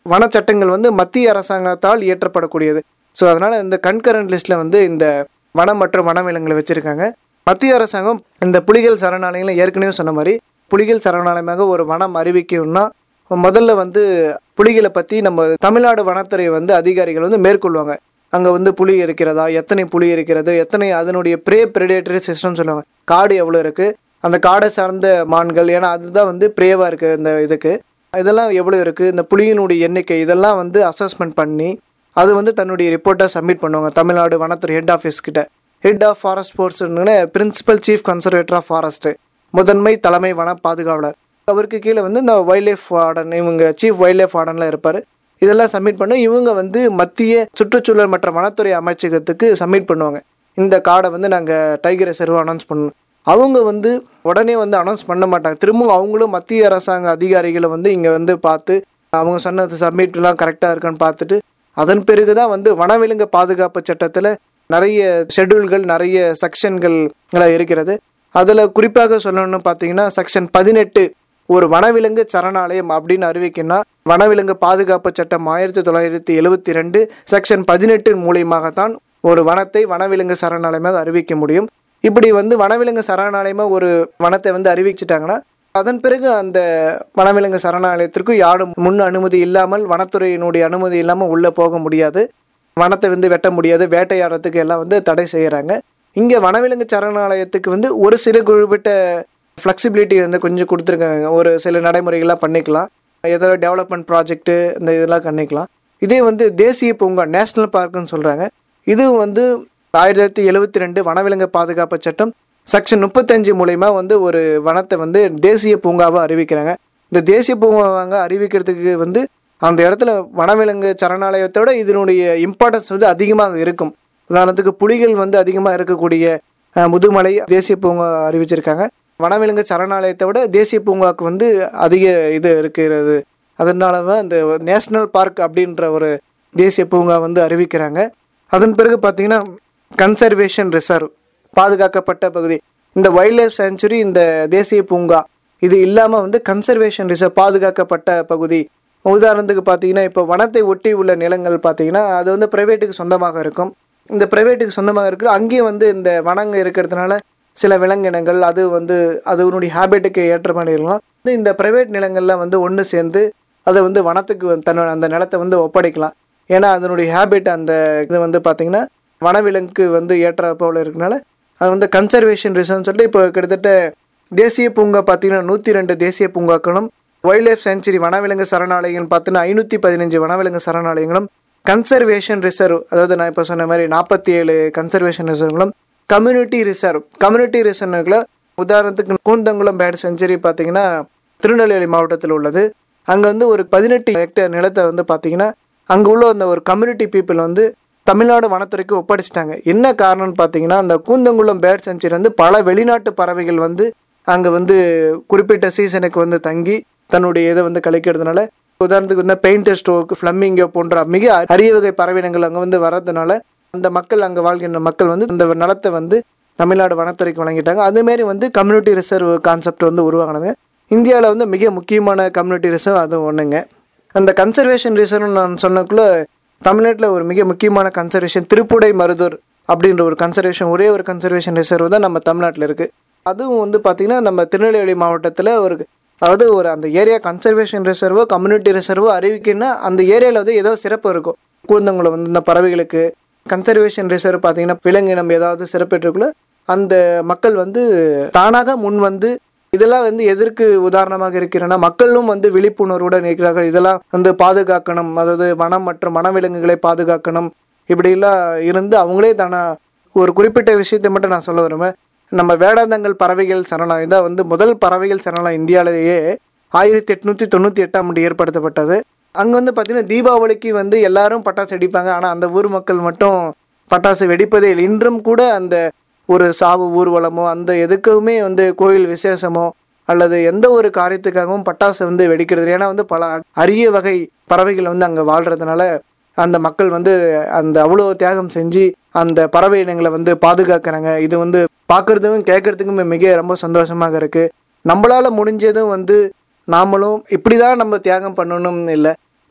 S3: வனச்சட்டங்கள் வந்து மத்திய அரசாங்கத்தால் இயற்றப்படக்கூடியது ஸோ அதனால் இந்த கண்கரண்ட் லிஸ்ட்டில் வந்து இந்த வனம் மற்றும் வனவிலங்குகளை வச்சுருக்காங்க மத்திய அரசாங்கம் இந்த புலிகள் சரணாலயங்களை ஏற்கனவே சொன்ன மாதிரி புலிகள் சரணாலயமாக ஒரு வனம் அறிவிக்கணும்னா முதல்ல வந்து புலிகளை பற்றி நம்ம தமிழ்நாடு வனத்துறை வந்து அதிகாரிகள் வந்து மேற்கொள்வாங்க அங்கே வந்து புலி இருக்கிறதா எத்தனை புலி இருக்கிறது எத்தனை அதனுடைய ப்ரே பிரெடேட்டரி சிஸ்டம் சொல்லுவாங்க காடு எவ்வளோ இருக்குது அந்த காடை சார்ந்த மான்கள் ஏன்னா அதுதான் வந்து ப்ரேவாக இருக்குது இந்த இதுக்கு இதெல்லாம் எவ்வளோ இருக்குது இந்த புலியினுடைய எண்ணிக்கை இதெல்லாம் வந்து அசஸ்மெண்ட் பண்ணி அது வந்து தன்னுடைய ரிப்போர்ட்டை சப்மிட் பண்ணுவாங்க தமிழ்நாடு வனத்துறை ஹெட் ஆஃபீஸ் கிட்ட head of forest ஃபோர்ஸ்னு principal chief conservator of forest முதன்மை தலைமை வன பாதுகாவலர் அவருக்கு கீழே வந்து இந்த வைல்ட் லைஃப் வார்டன் இவங்க சீஃப் வைல்ட் லைஃப் வார்டன்லாம் இருப்பார் இதெல்லாம் சப்மிட் பண்ண இவங்க வந்து மத்திய சுற்றுச்சூழல் மற்றும் வனத்துறை அமைச்சகத்துக்கு சப்மிட் பண்ணுவாங்க இந்த கார்டை வந்து நாங்கள் டைகர் ரிசர்வ் அனௌன்ஸ் பண்ணணும் அவங்க வந்து உடனே வந்து அனௌன்ஸ் பண்ண மாட்டாங்க திரும்பவும் அவங்களும் மத்திய அரசாங்க அதிகாரிகளை வந்து இங்கே வந்து பார்த்து அவங்க சொன்னது சப்மிட்லாம் கரெக்டாக இருக்கான்னு பார்த்துட்டு அதன் பிறகு தான் வந்து வனவிலங்கு பாதுகாப்பு சட்டத்தில் நிறைய ஷெட்யூல்கள் நிறைய செக்ஷன்கள் இருக்கிறது அதில் குறிப்பாக சொல்லணும்னு பார்த்தீங்கன்னா செக்ஷன் பதினெட்டு ஒரு வனவிலங்கு சரணாலயம் அப்படின்னு அறிவிக்கணும்னா வனவிலங்கு பாதுகாப்பு சட்டம் ஆயிரத்தி தொள்ளாயிரத்தி எழுவத்தி ரெண்டு செக்ஷன் பதினெட்டின் மூலியமாகத்தான் ஒரு வனத்தை வனவிலங்கு சரணாலயமாக அறிவிக்க முடியும் இப்படி வந்து வனவிலங்கு சரணாலயமாக ஒரு வனத்தை வந்து அறிவிச்சிட்டாங்கன்னா அதன் பிறகு அந்த வனவிலங்கு சரணாலயத்திற்கு யாரும் முன் அனுமதி இல்லாமல் வனத்துறையினுடைய அனுமதி இல்லாமல் உள்ளே போக முடியாது வனத்தை வந்து வெட்ட முடியாது வேட்டையாடுறதுக்கு எல்லாம் வந்து தடை செய்கிறாங்க இங்கே வனவிலங்கு சரணாலயத்துக்கு வந்து ஒரு சில குறிப்பிட்ட ஃப்ளெக்சிபிலிட்டி வந்து கொஞ்சம் கொடுத்துருக்காங்க ஒரு சில நடைமுறைகள்லாம் பண்ணிக்கலாம் ஏதோ டெவலப்மெண்ட் ப்ராஜெக்ட்டு இந்த இதெல்லாம் பண்ணிக்கலாம் இதே வந்து தேசிய பூங்கா நேஷ்னல் பார்க்குன்னு சொல்கிறாங்க இது வந்து ஆயிரத்தி தொள்ளாயிரத்தி எழுவத்தி ரெண்டு வனவிலங்கு பாதுகாப்பு சட்டம் செக்ஷன் முப்பத்தஞ்சு மூலயமா வந்து ஒரு வனத்தை வந்து தேசிய பூங்காவை அறிவிக்கிறாங்க இந்த தேசிய பூங்காவாங்க அறிவிக்கிறதுக்கு வந்து அந்த இடத்துல வனவிலங்கு சரணாலயத்தோட இதனுடைய இம்பார்ட்டன்ஸ் வந்து அதிகமாக இருக்கும் உதாரணத்துக்கு புலிகள் வந்து அதிகமாக இருக்கக்கூடிய அஹ், முதுமலை தேசிய பூங்கா அறிவிச்சிருக்காங்க வனவிலங்கு சரணாலயத்தை விட தேசிய பூங்காவுக்கு வந்து அதிக இது இருக்கிறது அதனால தான் இந்த நேஷ்னல் பார்க் அப்படின்ற ஒரு தேசிய பூங்கா வந்து அறிவிக்கிறாங்க அதன் பிறகு பார்த்தீங்கன்னா கன்சர்வேஷன் ரிசர்வ் பாதுகாக்கப்பட்ட பகுதி இந்த வைல்ட் லைஃப் சாங்சுரி இந்த தேசிய பூங்கா இது இல்லாமல் வந்து கன்சர்வேஷன் ரிசர்வ் பாதுகாக்கப்பட்ட பகுதி உதாரணத்துக்கு பார்த்தீங்கன்னா இப்போ வனத்தை ஒட்டி உள்ள நிலங்கள் பார்த்தீங்கன்னா அது வந்து பிரைவேட்டுக்கு சொந்தமாக இருக்கும் இந்த பிரைவேட்டுக்கு சொந்தமாக இருக்கு அங்கேயும் வந்து இந்த வனங்க இருக்கிறதுனால சில விலங்கினங்கள் அது வந்து அதனுடைய ஹேபிட்டுக்கு ஏற்ற மாதிரி இருக்கலாம் வந்து இந்த பிரைவேட் நிலங்கள்லாம் வந்து ஒன்று சேர்ந்து அதை வந்து வனத்துக்கு வந்து தன்னோட அந்த நிலத்தை வந்து ஒப்படைக்கலாம் ஏன்னா அதனுடைய ஹேபிட் அந்த இது வந்து பார்த்தீங்கன்னா வனவிலங்குக்கு வந்து ஏற்ற போல இருக்கனால அது வந்து கன்சர்வேஷன் ரிசர்வ்னு சொல்லிட்டு இப்போ கிட்டத்தட்ட தேசிய பூங்கா பார்த்தீங்கன்னா நூற்றி ரெண்டு தேசிய பூங்காக்களும் வைல்ட் லைஃப் சென்ச்சுரி வனவிலங்கு சரணாலயங்கள் பார்த்தீங்கன்னா ஐநூற்றி பதினஞ்சு வனவிலங்கு சரணாலயங்களும் கன்சர்வேஷன் ரிசர்வ் அதாவது நான் இப்போ சொன்ன மாதிரி நாற்பத்தி ஏழு கன்சர்வேஷன் ரிசர்வ்களும் கம்யூனிட்டி ரிசர்வ் கம்யூனிட்டி ரிசர்வ்ல உதாரணத்துக்கு கூந்தங்குளம் பேட் செஞ்சுரி பார்த்தீங்கன்னா திருநெல்வேலி மாவட்டத்தில் உள்ளது அங்கே வந்து ஒரு பதினெட்டு ஹெக்டேர் நிலத்தை வந்து பார்த்தீங்கன்னா அங்கே உள்ள அந்த ஒரு கம்யூனிட்டி பீப்புள் வந்து தமிழ்நாடு வனத்துறைக்கு ஒப்படைச்சிட்டாங்க என்ன காரணம்னு பார்த்தீங்கன்னா அந்த கூந்தங்குளம் பேட் செஞ்சுரி வந்து பல வெளிநாட்டு பறவைகள் வந்து அங்கே வந்து குறிப்பிட்ட சீசனுக்கு வந்து தங்கி தன்னுடைய இதை வந்து கழிக்கிறதுனால உதாரணத்துக்கு வந்து பெயிண்டர் ஸ்டோக் ஃப்ளம்மிங்கோ போன்ற மிக அரிய வகை பறவையினங்கள் அங்கே வந்து வர்றதுனால அந்த மக்கள் அங்கே வாழ்கின்ற மக்கள் வந்து இந்த நிலத்தை வந்து தமிழ்நாடு வனத்துறைக்கு வழங்கிட்டாங்க அதுமாரி வந்து கம்யூனிட்டி ரிசர்வ் கான்செப்ட் வந்து உருவாகினது இந்தியாவில் வந்து மிக முக்கியமான கம்யூனிட்டி ரிசர்வ் அது ஒன்றுங்க அந்த கன்சர்வேஷன் ரிசர்வ் நான் சொன்னக்குள்ள தமிழ்நாட்டில் ஒரு மிக முக்கியமான கன்சர்வேஷன் திருப்புடை மருதூர் அப்படின்ற ஒரு கன்சர்வேஷன் ஒரே ஒரு கன்சர்வேஷன் ரிசர்வ் தான் நம்ம தமிழ்நாட்டில் இருக்குது அதுவும் வந்து பார்த்திங்கன்னா நம்ம திருநெல்வேலி மாவட்டத்தில் ஒரு அதாவது ஒரு அந்த ஏரியா கன்சர்வேஷன் ரிசர்வோ கம்யூனிட்டி ரிசர்வோ அறிவிக்கணும்னா அந்த ஏரியாவில் வந்து ஏதோ சிறப்பு இருக்கும் கூந்தங்குளம் வந்து இந்த பறவைகளுக்கு கன்சர்வேஷன் ரிசர்வ் பார்த்தீங்கன்னா விலங்கினம் ஏதாவது சிறப்பெற்றுக்குள்ள அந்த மக்கள் வந்து தானாக முன் வந்து இதெல்லாம் வந்து எதற்கு உதாரணமாக இருக்கிறேன்னா மக்களும் வந்து விழிப்புணர்வுடன் இருக்கிறார்கள் இதெல்லாம் வந்து பாதுகாக்கணும் அதாவது வனம் மற்றும் வனவிலங்குகளை பாதுகாக்கணும் இப்படிலாம் இருந்து அவங்களே தானா ஒரு குறிப்பிட்ட விஷயத்தை மட்டும் நான் சொல்ல வருவேன் நம்ம வேடாந்தங்கள் பறவைகள் சரணாலயம் தான் வந்து முதல் பறவைகள் சரணாலயம் இந்தியாவிலேயே ஆயிரத்தி எட்நூற்றி தொண்ணூற்றி எட்டாம் ஆண்டு ஏற்படுத்தப்பட்டது அங்கே வந்து பார்த்தீங்கன்னா தீபாவளிக்கு வந்து எல்லாரும் பட்டாசு வெடிப்பாங்க ஆனால் அந்த ஊர் மக்கள் மட்டும் பட்டாசு வெடிப்பதே இல்லை இன்றும் கூட அந்த ஒரு சாவு ஊர்வலமோ அந்த எதுக்குமே வந்து கோயில் விசேஷமோ அல்லது எந்த ஒரு காரியத்துக்காகவும் பட்டாசு வந்து வெடிக்கிறது இல்லை. ஏன்னா வந்து பல அரிய வகை பறவைகள் வந்து அங்கே வாழ்றதுனால அந்த மக்கள் வந்து அந்த அவ்வளோ தியாகம் செஞ்சு அந்த பறவை இனங்களை வந்து பாதுகாக்கிறாங்க இது வந்து பார்க்கறதுக்கும் கேட்கறதுக்கும் மிக ரொம்ப சந்தோஷமாக இருக்கு நம்மளால முடிஞ்சதும் வந்து நாமளும் இப்படி தான் நம்ம தியாகம் பண்ணணும்னு இல்லை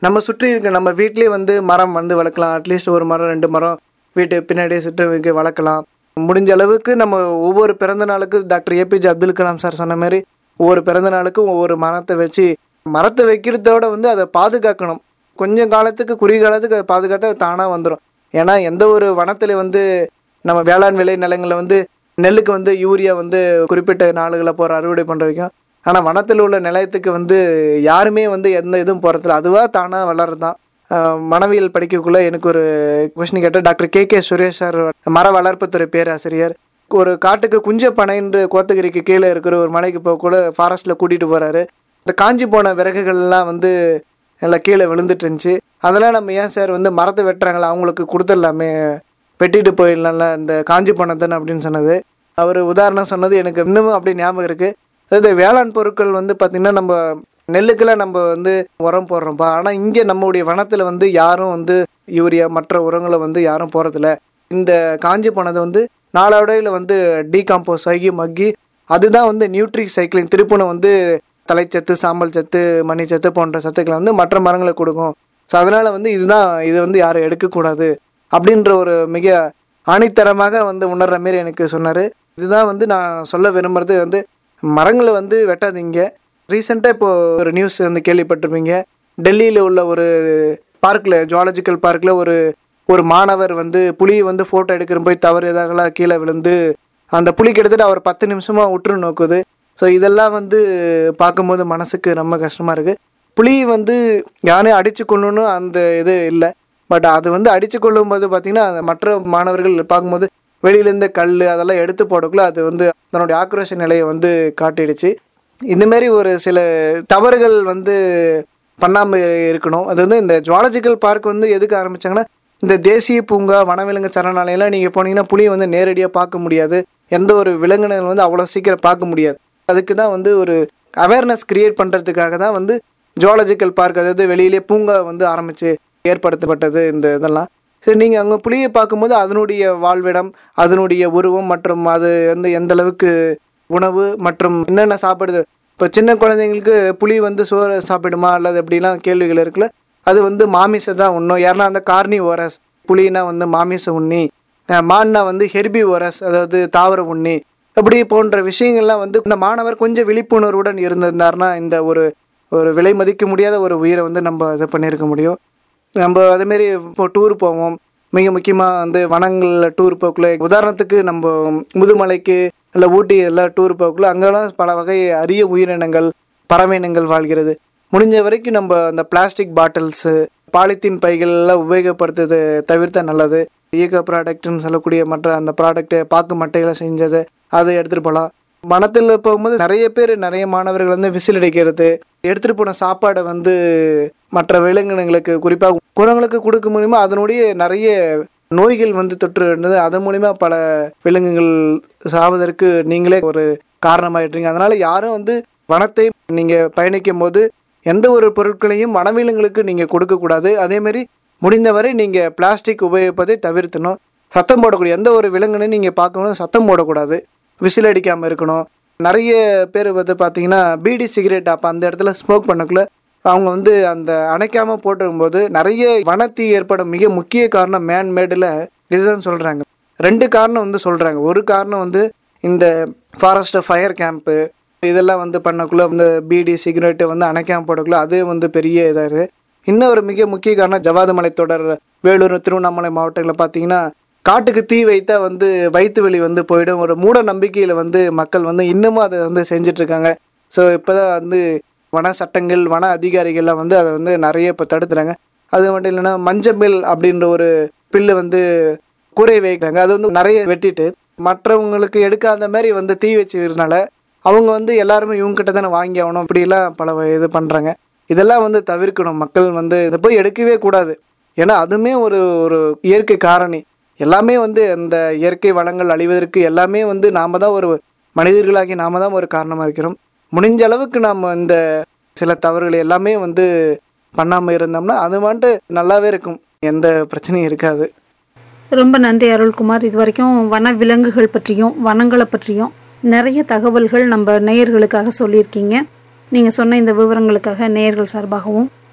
S3: நம்ம சுற்றி இருக்க நம்ம வீட்லேயே வந்து மரம் வந்து வளர்க்கலாம் அட்லீஸ்ட் ஒரு மரம் ரெண்டு மரம் வீட்டு பின்னாடியே சுற்றி வைக்க வளர்க்கலாம் முடிஞ்ச அளவுக்கு நம்ம ஒவ்வொரு பிறந்த நாளுக்கு doctor APJ Abdul Kalam sir சொன்ன மாதிரி ஒவ்வொரு பிறந்த நாளுக்கும் ஒவ்வொரு மரத்தை வச்சு மரத்தை வைக்கிறதோட வந்து அதை பாதுகாக்கணும் கொஞ்சம் காலத்துக்கு குறுகிய காலத்துக்கு அதை பாதுகாத்தா தானாக வந்துடும் ஏன்னா எந்த ஒரு வனத்தில் வந்து நம்ம வேளாண் விளை நிலங்களில் வந்து நெல்லுக்கு வந்து யூரியா வந்து குறிப்பிட்ட நாளுகளை போகிற அறுவடை பண்ணுற வரைக்கும் ஆனால் வனத்தில் உள்ள நிலையத்துக்கு வந்து யாருமே வந்து எந்த இதுவும் போகிறதில்ல அதுவாக தானாக வளர்றது தான் மனவியல் படிக்கக்குள்ள எனக்கு ஒரு கொஸ்டின் கேட்டால் doctor K K Suresh sir மர வளர்ப்புத்துறை பேராசிரியர் ஒரு காட்டுக்கு குஞ்ச பனைன்று கோத்தகிரிக்கு கீழே இருக்கிற ஒரு மலைக்கு போக கூட ஃபாரஸ்ட்டில் கூட்டிகிட்டு போகிறாரு இந்த காஞ்சி போன விறகுகள்லாம் வந்து எல்லாம் கீழே விழுந்துட்டு இருந்துச்சு அதெல்லாம் நம்ம ஏன் சார் வந்து மரத்தை வெட்டுறாங்களா அவங்களுக்கு கொடுத்துடலாமே வெட்டிட்டு போயிடலாம்ல இந்த காஞ்சி போனதுன்னு அப்படின்னு சொன்னது அவர் உதாரணம் சொன்னது எனக்கு இன்னமும் அப்படி ஞாபகம் இருக்குது அதாவது வேளாண் பொருட்கள் வந்து பார்த்திங்கன்னா நம்ம நெல்லுக்கெல்லாம் நம்ம வந்து உரம் போடுறோம்ப்பா ஆனால் இங்கே நம்மளுடைய வனத்தில் வந்து யாரும் வந்து யூரியா மற்ற உரங்களை வந்து யாரும் போகிறதில்ல இந்த காஞ்சி போனது வந்து நாளடைவில் வந்து டீகாம்போஸ் ஆகி மக்கி அதுதான் வந்து நியூட்ரி சைக்கிளிங் திருப்பணம் வந்து தலைச்சத்து சாம்பல் சத்து மணிச்சத்து போன்ற சத்துக்களை வந்து மற்ற மரங்களுக்கு கொடுக்கும் ஸோ அதனால் வந்து இதுதான் இது வந்து யாரும் எடுக்கக்கூடாது அப்படின்ற ஒரு மிக ஆணித்தரமாக வந்து உணர்ற மாரி எனக்கு சொன்னார் இதுதான் வந்து நான் சொல்ல விரும்புறது வந்து மரங்களை வந்து வெட்டாதீங்க ரீசெண்டாக இப்போ ஒரு நியூஸ் வந்து கேள்விப்பட்டிருப்பீங்க டெல்லியில் உள்ள ஒரு பார்க்கில் ஜுவாலஜிக்கல் பார்க்கில் ஒரு ஒரு மாணவர் வந்து புலியை வந்து ஃபோட்டோ எடுக்கிற போய் தவறு எதாகலாம் கீழே விழுந்து அந்த புலி கிட்டத்தட்ட அவர் பத்து நிமிஷமாக உற்று நோக்குது ஸோ இதெல்லாம் வந்து பார்க்கும்போது மனசுக்கு ரொம்ப கஷ்டமாக இருக்குது புலி வந்து யாரையும் அடித்து கொள்ளணும் அந்த இது இல்லை பட் அது வந்து அடித்து கொள்ளும்போது பார்த்தீங்கன்னா அந்த மற்ற மாணவர்கள் பார்க்கும்போது வெளியிலேருந்து கல் அதெல்லாம் எடுத்து போடக்குள்ள அது வந்து தன்னுடைய ஆக்ரோஷ நிலையை வந்து காட்டிடுச்சு இந்த மாதிரி ஒரு சில தவறுகள் வந்து பண்ணாமல் இருக்கணும் அது வந்து இந்த ஜுவாலஜிக்கல் பார்க் வந்து எதுக்கு ஆரம்பிச்சாங்கன்னா இந்த தேசிய பூங்கா வனவிலங்கு சரணாலயம்லாம் நீங்கள் போனீங்கன்னா புலியை வந்து நேரடியாக பார்க்க முடியாது எந்த ஒரு விலங்கினங்கள் வந்து அவ்வளோ சீக்கிரம் பார்க்க முடியாது அதுக்கு தான் வந்து ஒரு அவேர்னஸ் கிரியேட் பண்ணுறதுக்காக தான் வந்து ஜுவாலஜிக்கல் பார்க் அதாவது வெளியிலே பூங்கா வந்து ஆரம்பித்து ஏற்படுத்தப்பட்டது இந்த இதெல்லாம் சரி நீங்கள் அங்கே புலியை பார்க்கும்போது அதனுடைய வாழ்விடம் அதனுடைய உருவம் மற்றும் அது வந்து எந்த அளவுக்கு உணவு மற்றும் என்னென்ன சாப்பிடுது இப்போ சின்ன குழந்தைங்களுக்கு புலி வந்து சோறு சாப்பிடுமா அல்லது அப்படிலாம் கேள்விகள் இருக்குல்ல அது வந்து மாமிசம் தான் உண்ணும் யாருன்னா அந்த கார்னி ஓரஸ் புலினா வந்து மாமிச உண்ணி அஹ் மான்னா வந்து ஹெர்பி ஓரஸ் அதாவது தாவர உண்ணி அப்படி போன்ற விஷயங்கள்லாம் வந்து இந்த மாணவர் கொஞ்சம் விழிப்புணர்வுடன் இருந்திருந்தாருன்னா இந்த ஒரு ஒரு விலை மதிக்க முடியாத ஒரு உயிரை வந்து நம்ம இது பண்ணியிருக்க முடியும் நம்ம அதேமாரி இப்போ டூர் போவோம் மிக முக்கியமாக வந்து வனங்களில் டூர் போக்குள்ள உதாரணத்துக்கு நம்ம முதுமலைக்கு இல்லை ஊட்டி எல்லாம் டூர் போக்குள்ள அங்கெல்லாம் பல வகை அரிய உயிரினங்கள் பறவை இனங்கள் வாழ்கிறது முடிஞ்ச வரைக்கும் நம்ம அந்த பிளாஸ்டிக் பாட்டில்ஸு பாலித்தீன் பைகள் எல்லாம் உபயோகப்படுத்துறது தவிர்த்தா நல்லது ஈகோ ப்ராடக்ட்னு சொல்லக்கூடிய மற்ற அந்த ப்ராடக்ட்டு பாக்கு மட்டைகளை செஞ்சது அதை எடுத்துகிட்டு போகலாம் வனத்தில் போகும்போது நிறைய பேர் நிறைய மாணவர்கள் வந்து விசில் அடிக்கிறது எடுத்துகிட்டு போன சாப்பாடை வந்து மற்ற விலங்கினங்களுக்கு குறிப்பாக குரங்களுக்கு கொடுக்க மூலியமா அதனுடைய நிறைய நோய்கள் வந்து தொற்று இருந்தது அதன் மூலிமா பல விலங்குகள் சாவதற்கு நீங்களே ஒரு காரணமாயிட்டீங்க அதனால யாரும் வந்து வனத்தை நீங்கள் பயணிக்கும் போது எந்த ஒரு பொருட்களையும் வனவிலங்குகளுக்கு நீங்கள் கொடுக்கக்கூடாது அதேமாரி முடிந்தவரை நீங்கள் பிளாஸ்டிக் உபயோகிப்பதை தவிர்த்தணும் சத்தம் போடக்கூடிய எந்த ஒரு விலங்குனையும் நீங்கள் பார்க்கணும் சத்தம் போடக்கூடாது விசில் அடிக்காமல் இருக்கணும் நிறைய பேர் வந்து பார்த்தீங்கன்னா பீடி சிகரெட் அப்போ அந்த இடத்துல ஸ்மோக் பண்ணக்குள்ள அவங்க வந்து அந்த அணைக்காமல் போட்டிருக்கும்போது நிறைய வனத்தீ ஏற்படும் மிக முக்கிய காரணம் மேன்மேடில் இதுதான் சொல்கிறாங்க ரெண்டு காரணம் வந்து சொல்கிறாங்க ஒரு காரணம் வந்து இந்த ஃபாரஸ்ட் ஃபயர் கேம்ப்பு இதெல்லாம் வந்து பண்ணக்குள்ள இந்த பீடி சிகரெட்டு வந்து அணைக்காமல் போடக்குள்ள அது வந்து பெரிய இதாக இருக்குது இன்னொரு மிக முக்கிய காரணம் ஜவாது மலைத்தொடர் வேலூர் திருவண்ணாமலை மாவட்டங்களில் பார்த்தீங்கன்னா காட்டுக்கு தீ வைத்தா வந்து வயிற்று வலி வந்து போயிடும் ஒரு மூட நம்பிக்கையில் வந்து மக்கள் வந்து இன்னமும் அதை வந்து செஞ்சுட்டு இருக்காங்க ஸோ இப்போ தான் வந்து வன சட்டங்கள் வன அதிகாரிகள்லாம் வந்து அதை வந்து நிறைய இப்போ தடுத்துறாங்க அது மட்டும் இல்லைன்னா மஞ்சமில் அப்படின்ற ஒரு பில்லு வந்து கூரை வைக்கிறாங்க அது வந்து நிறைய வெட்டிட்டு மற்றவங்களுக்கு எடுக்காத மாதிரி வந்து தீ வச்சுக்கிறதுனால அவங்க வந்து எல்லாருமே இவங்க கிட்ட தானே வாங்கி ஆகணும் இப்படிலாம் பல இது பண்ணுறாங்க இதெல்லாம் வந்து தவிர்க்கணும் மக்கள் வந்து இதை போய் எடுக்கவே கூடாது ஏன்னா அதுவுமே ஒரு ஒரு இயற்கை காரணி எல்லாமே வந்து அந்த இயற்கை வளங்கள் அழிவதற்கு எல்லாமே வந்து நாம தான் ஒரு மனிதர்களாகி நாம தான் ஒரு காரணமாக இருக்கிறோம் முடிஞ்ச அளவுக்கு நாம் இந்த சில தவறுகளை எல்லாமே வந்து பண்ணாமல் இருந்தோம்னா அது வந்துட்டு நல்லாவே இருக்கும் எந்த பிரச்சனையும் இருக்காது
S1: ரொம்ப நன்றி அருள்குமார் இது வரைக்கும் வன விலங்குகள் பற்றியும் வனங்களை பற்றியும் நிறைய தகவல்கள் நம்ம நேயர்களுக்காக சொல்லியிருக்கீங்க நீங்கள் சொன்ன இந்த விவரங்களுக்காக நேயர்கள் சார்பாகவும்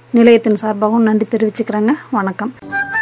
S1: நிலையத்தின் சார்பாகவும் நன்றி தெரிவிச்சுக்கிறேங்க வணக்கம்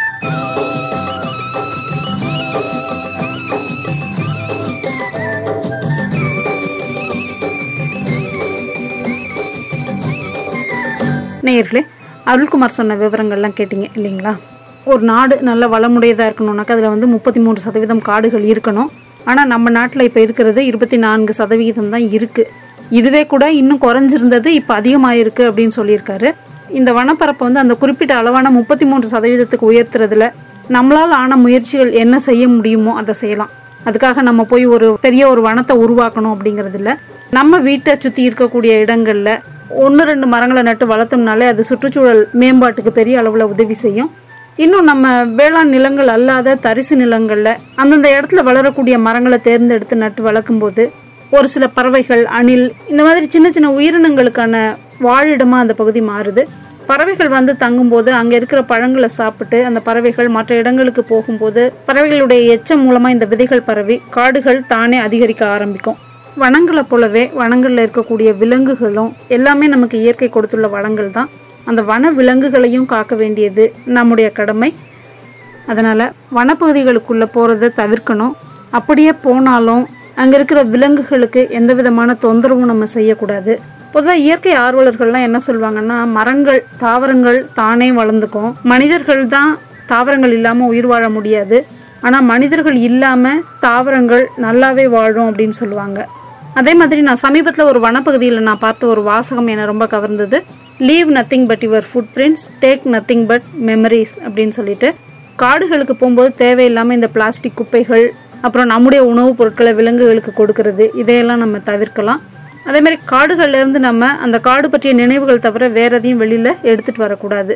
S1: நேயர்களே அருள்குமார் சொன்ன விவரங்கள்லாம் கேட்டிங்க இல்லைங்களா ஒரு நாடு நல்ல வளமுடையதாக இருக்கணும்னாக்கா அதில் வந்து முப்பத்தி மூன்று சதவீதம் காடுகள் இருக்கணும் ஆனால் நம்ம நாட்டில் இப்போ இருக்கிறது இருபத்தி நான்கு சதவிகிதம் தான் இருக்குது இதுவே கூட இன்னும் குறைஞ்சிருந்தது இப்போ அதிகமாயிருக்கு அப்படின்னு சொல்லியிருக்காரு இந்த வனப்பரப்பை வந்து அந்த குறிப்பிட்ட அளவான முப்பத்தி மூன்று சதவீதத்துக்கு உயர்த்துறதுல நம்மளால் ஆன முயற்சிகள் என்ன செய்ய முடியுமோ அதை செய்யலாம் அதுக்காக நம்ம போய் ஒரு பெரிய ஒரு வனத்தை உருவாக்கணும் அப்படிங்கிறது இல்ல நம்ம வீட்டை சுற்றி இருக்கக்கூடிய இடங்களில் ஒன்று ரெண்டு மரங்களை நட்டு வளர்த்தோம்னாலே அது சுற்றுச்சூழல் மேம்பாட்டுக்கு பெரிய அளவில் உதவி செய்யும் இன்னும் நம்ம வேளாண் நிலங்கள் அல்லாத தரிசு நிலங்களில் அந்தந்த இடத்துல வளரக்கூடிய மரங்களை தேர்ந்தெடுத்து நட்டு வளர்க்கும்போது ஒரு சில பறவைகள் அணில் இந்த மாதிரி சின்ன சின்ன உயிரினங்களுக்கான வாழிடமாக அந்த பகுதி மாறுது பறவைகள் வந்து தங்கும்போது அங்கே இருக்கிற பழங்களை சாப்பிட்டு அந்த பறவைகள் மற்ற இடங்களுக்கு போகும்போது பறவைகளுடைய எச்சம் மூலமாக இந்த விதைகள் பரவி காடுகள் தானே அதிகரிக்க ஆரம்பிக்கும் வனங்களை போலவே வனங்களில் இருக்கக்கூடிய விலங்குகளும் எல்லாமே நமக்கு இயற்கை கொடுத்துள்ள வளங்கள் தான் அந்த வன விலங்குகளையும் காக்க வேண்டியது நம்முடைய கடமை அதனால் வனப்பகுதிகளுக்குள்ளே போகிறத தவிர்க்கணும் அப்படியே போனாலும் அங்கே இருக்கிற விலங்குகளுக்கு எந்த விதமான தொந்தரவும் நம்ம செய்யக்கூடாது பொதுவாக இயற்கை ஆர்வலர்கள்லாம் என்ன சொல்லுவாங்கன்னா மரங்கள் தாவரங்கள் தானே வளர்ந்துக்கும் மனிதர்கள் தான் தாவரங்கள் இல்லாமல் உயிர் வாழ முடியாது ஆனால் மனிதர்கள் இல்லாமல் தாவரங்கள் நல்லாவே வாழும் அப்படின்னு சொல்லுவாங்க அதே மாதிரி நான் சமீபத்தில் ஒரு வனப்பகுதியில் நான் பார்த்த ஒரு வாசகம் என்னை ரொம்ப கவர்ந்தது leave nothing but your footprints take nothing but memories அப்படின்னு சொல்லிட்டு காடுகளுக்கு போகும்போது தேவையில்லாமல் இந்த பிளாஸ்டிக் குப்பைகள் அப்புறம் நம்முடைய உணவுப் பொருட்களை விலங்குகளுக்கு கொடுக்கறது இதையெல்லாம் நம்ம தவிர்க்கலாம் அதே மாதிரி காடுகள்ல இருந்து நம்ம அந்த காடு பற்றிய நினைவுகள் தவிர வேற எதையும் வெளியில எடுத்துட்டு வரக்கூடாது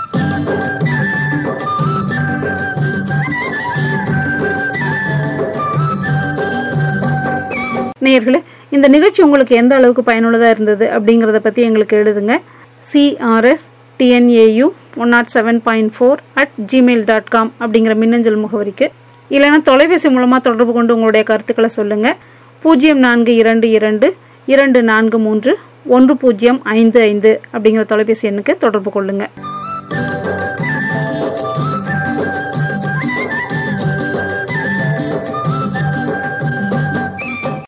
S1: நேயர்களே இந்த நிகழ்ச்சி உங்களுக்கு எந்த அளவுக்கு பயனுள்ளதாக இருந்தது அப்படிங்கிறத பற்றி எங்களுக்கு எழுதுங்க CRS TNAU one not seven point four at Gmail dot com அப்படிங்கிற மின்னஞ்சல் முகவரிக்கு இல்லைன்னா தொலைபேசி மூலமாக தொடர்பு கொண்டு உங்களுடைய கருத்துக்களை சொல்லுங்கள் பூஜ்ஜியம் நான்கு இரண்டு இரண்டு இரண்டு நான்கு மூன்று ஒன்று பூஜ்ஜியம் ஐந்து ஐந்து அப்படிங்கிற தொலைபேசி எண்ணுக்கு தொடர்பு கொள்ளுங்கள்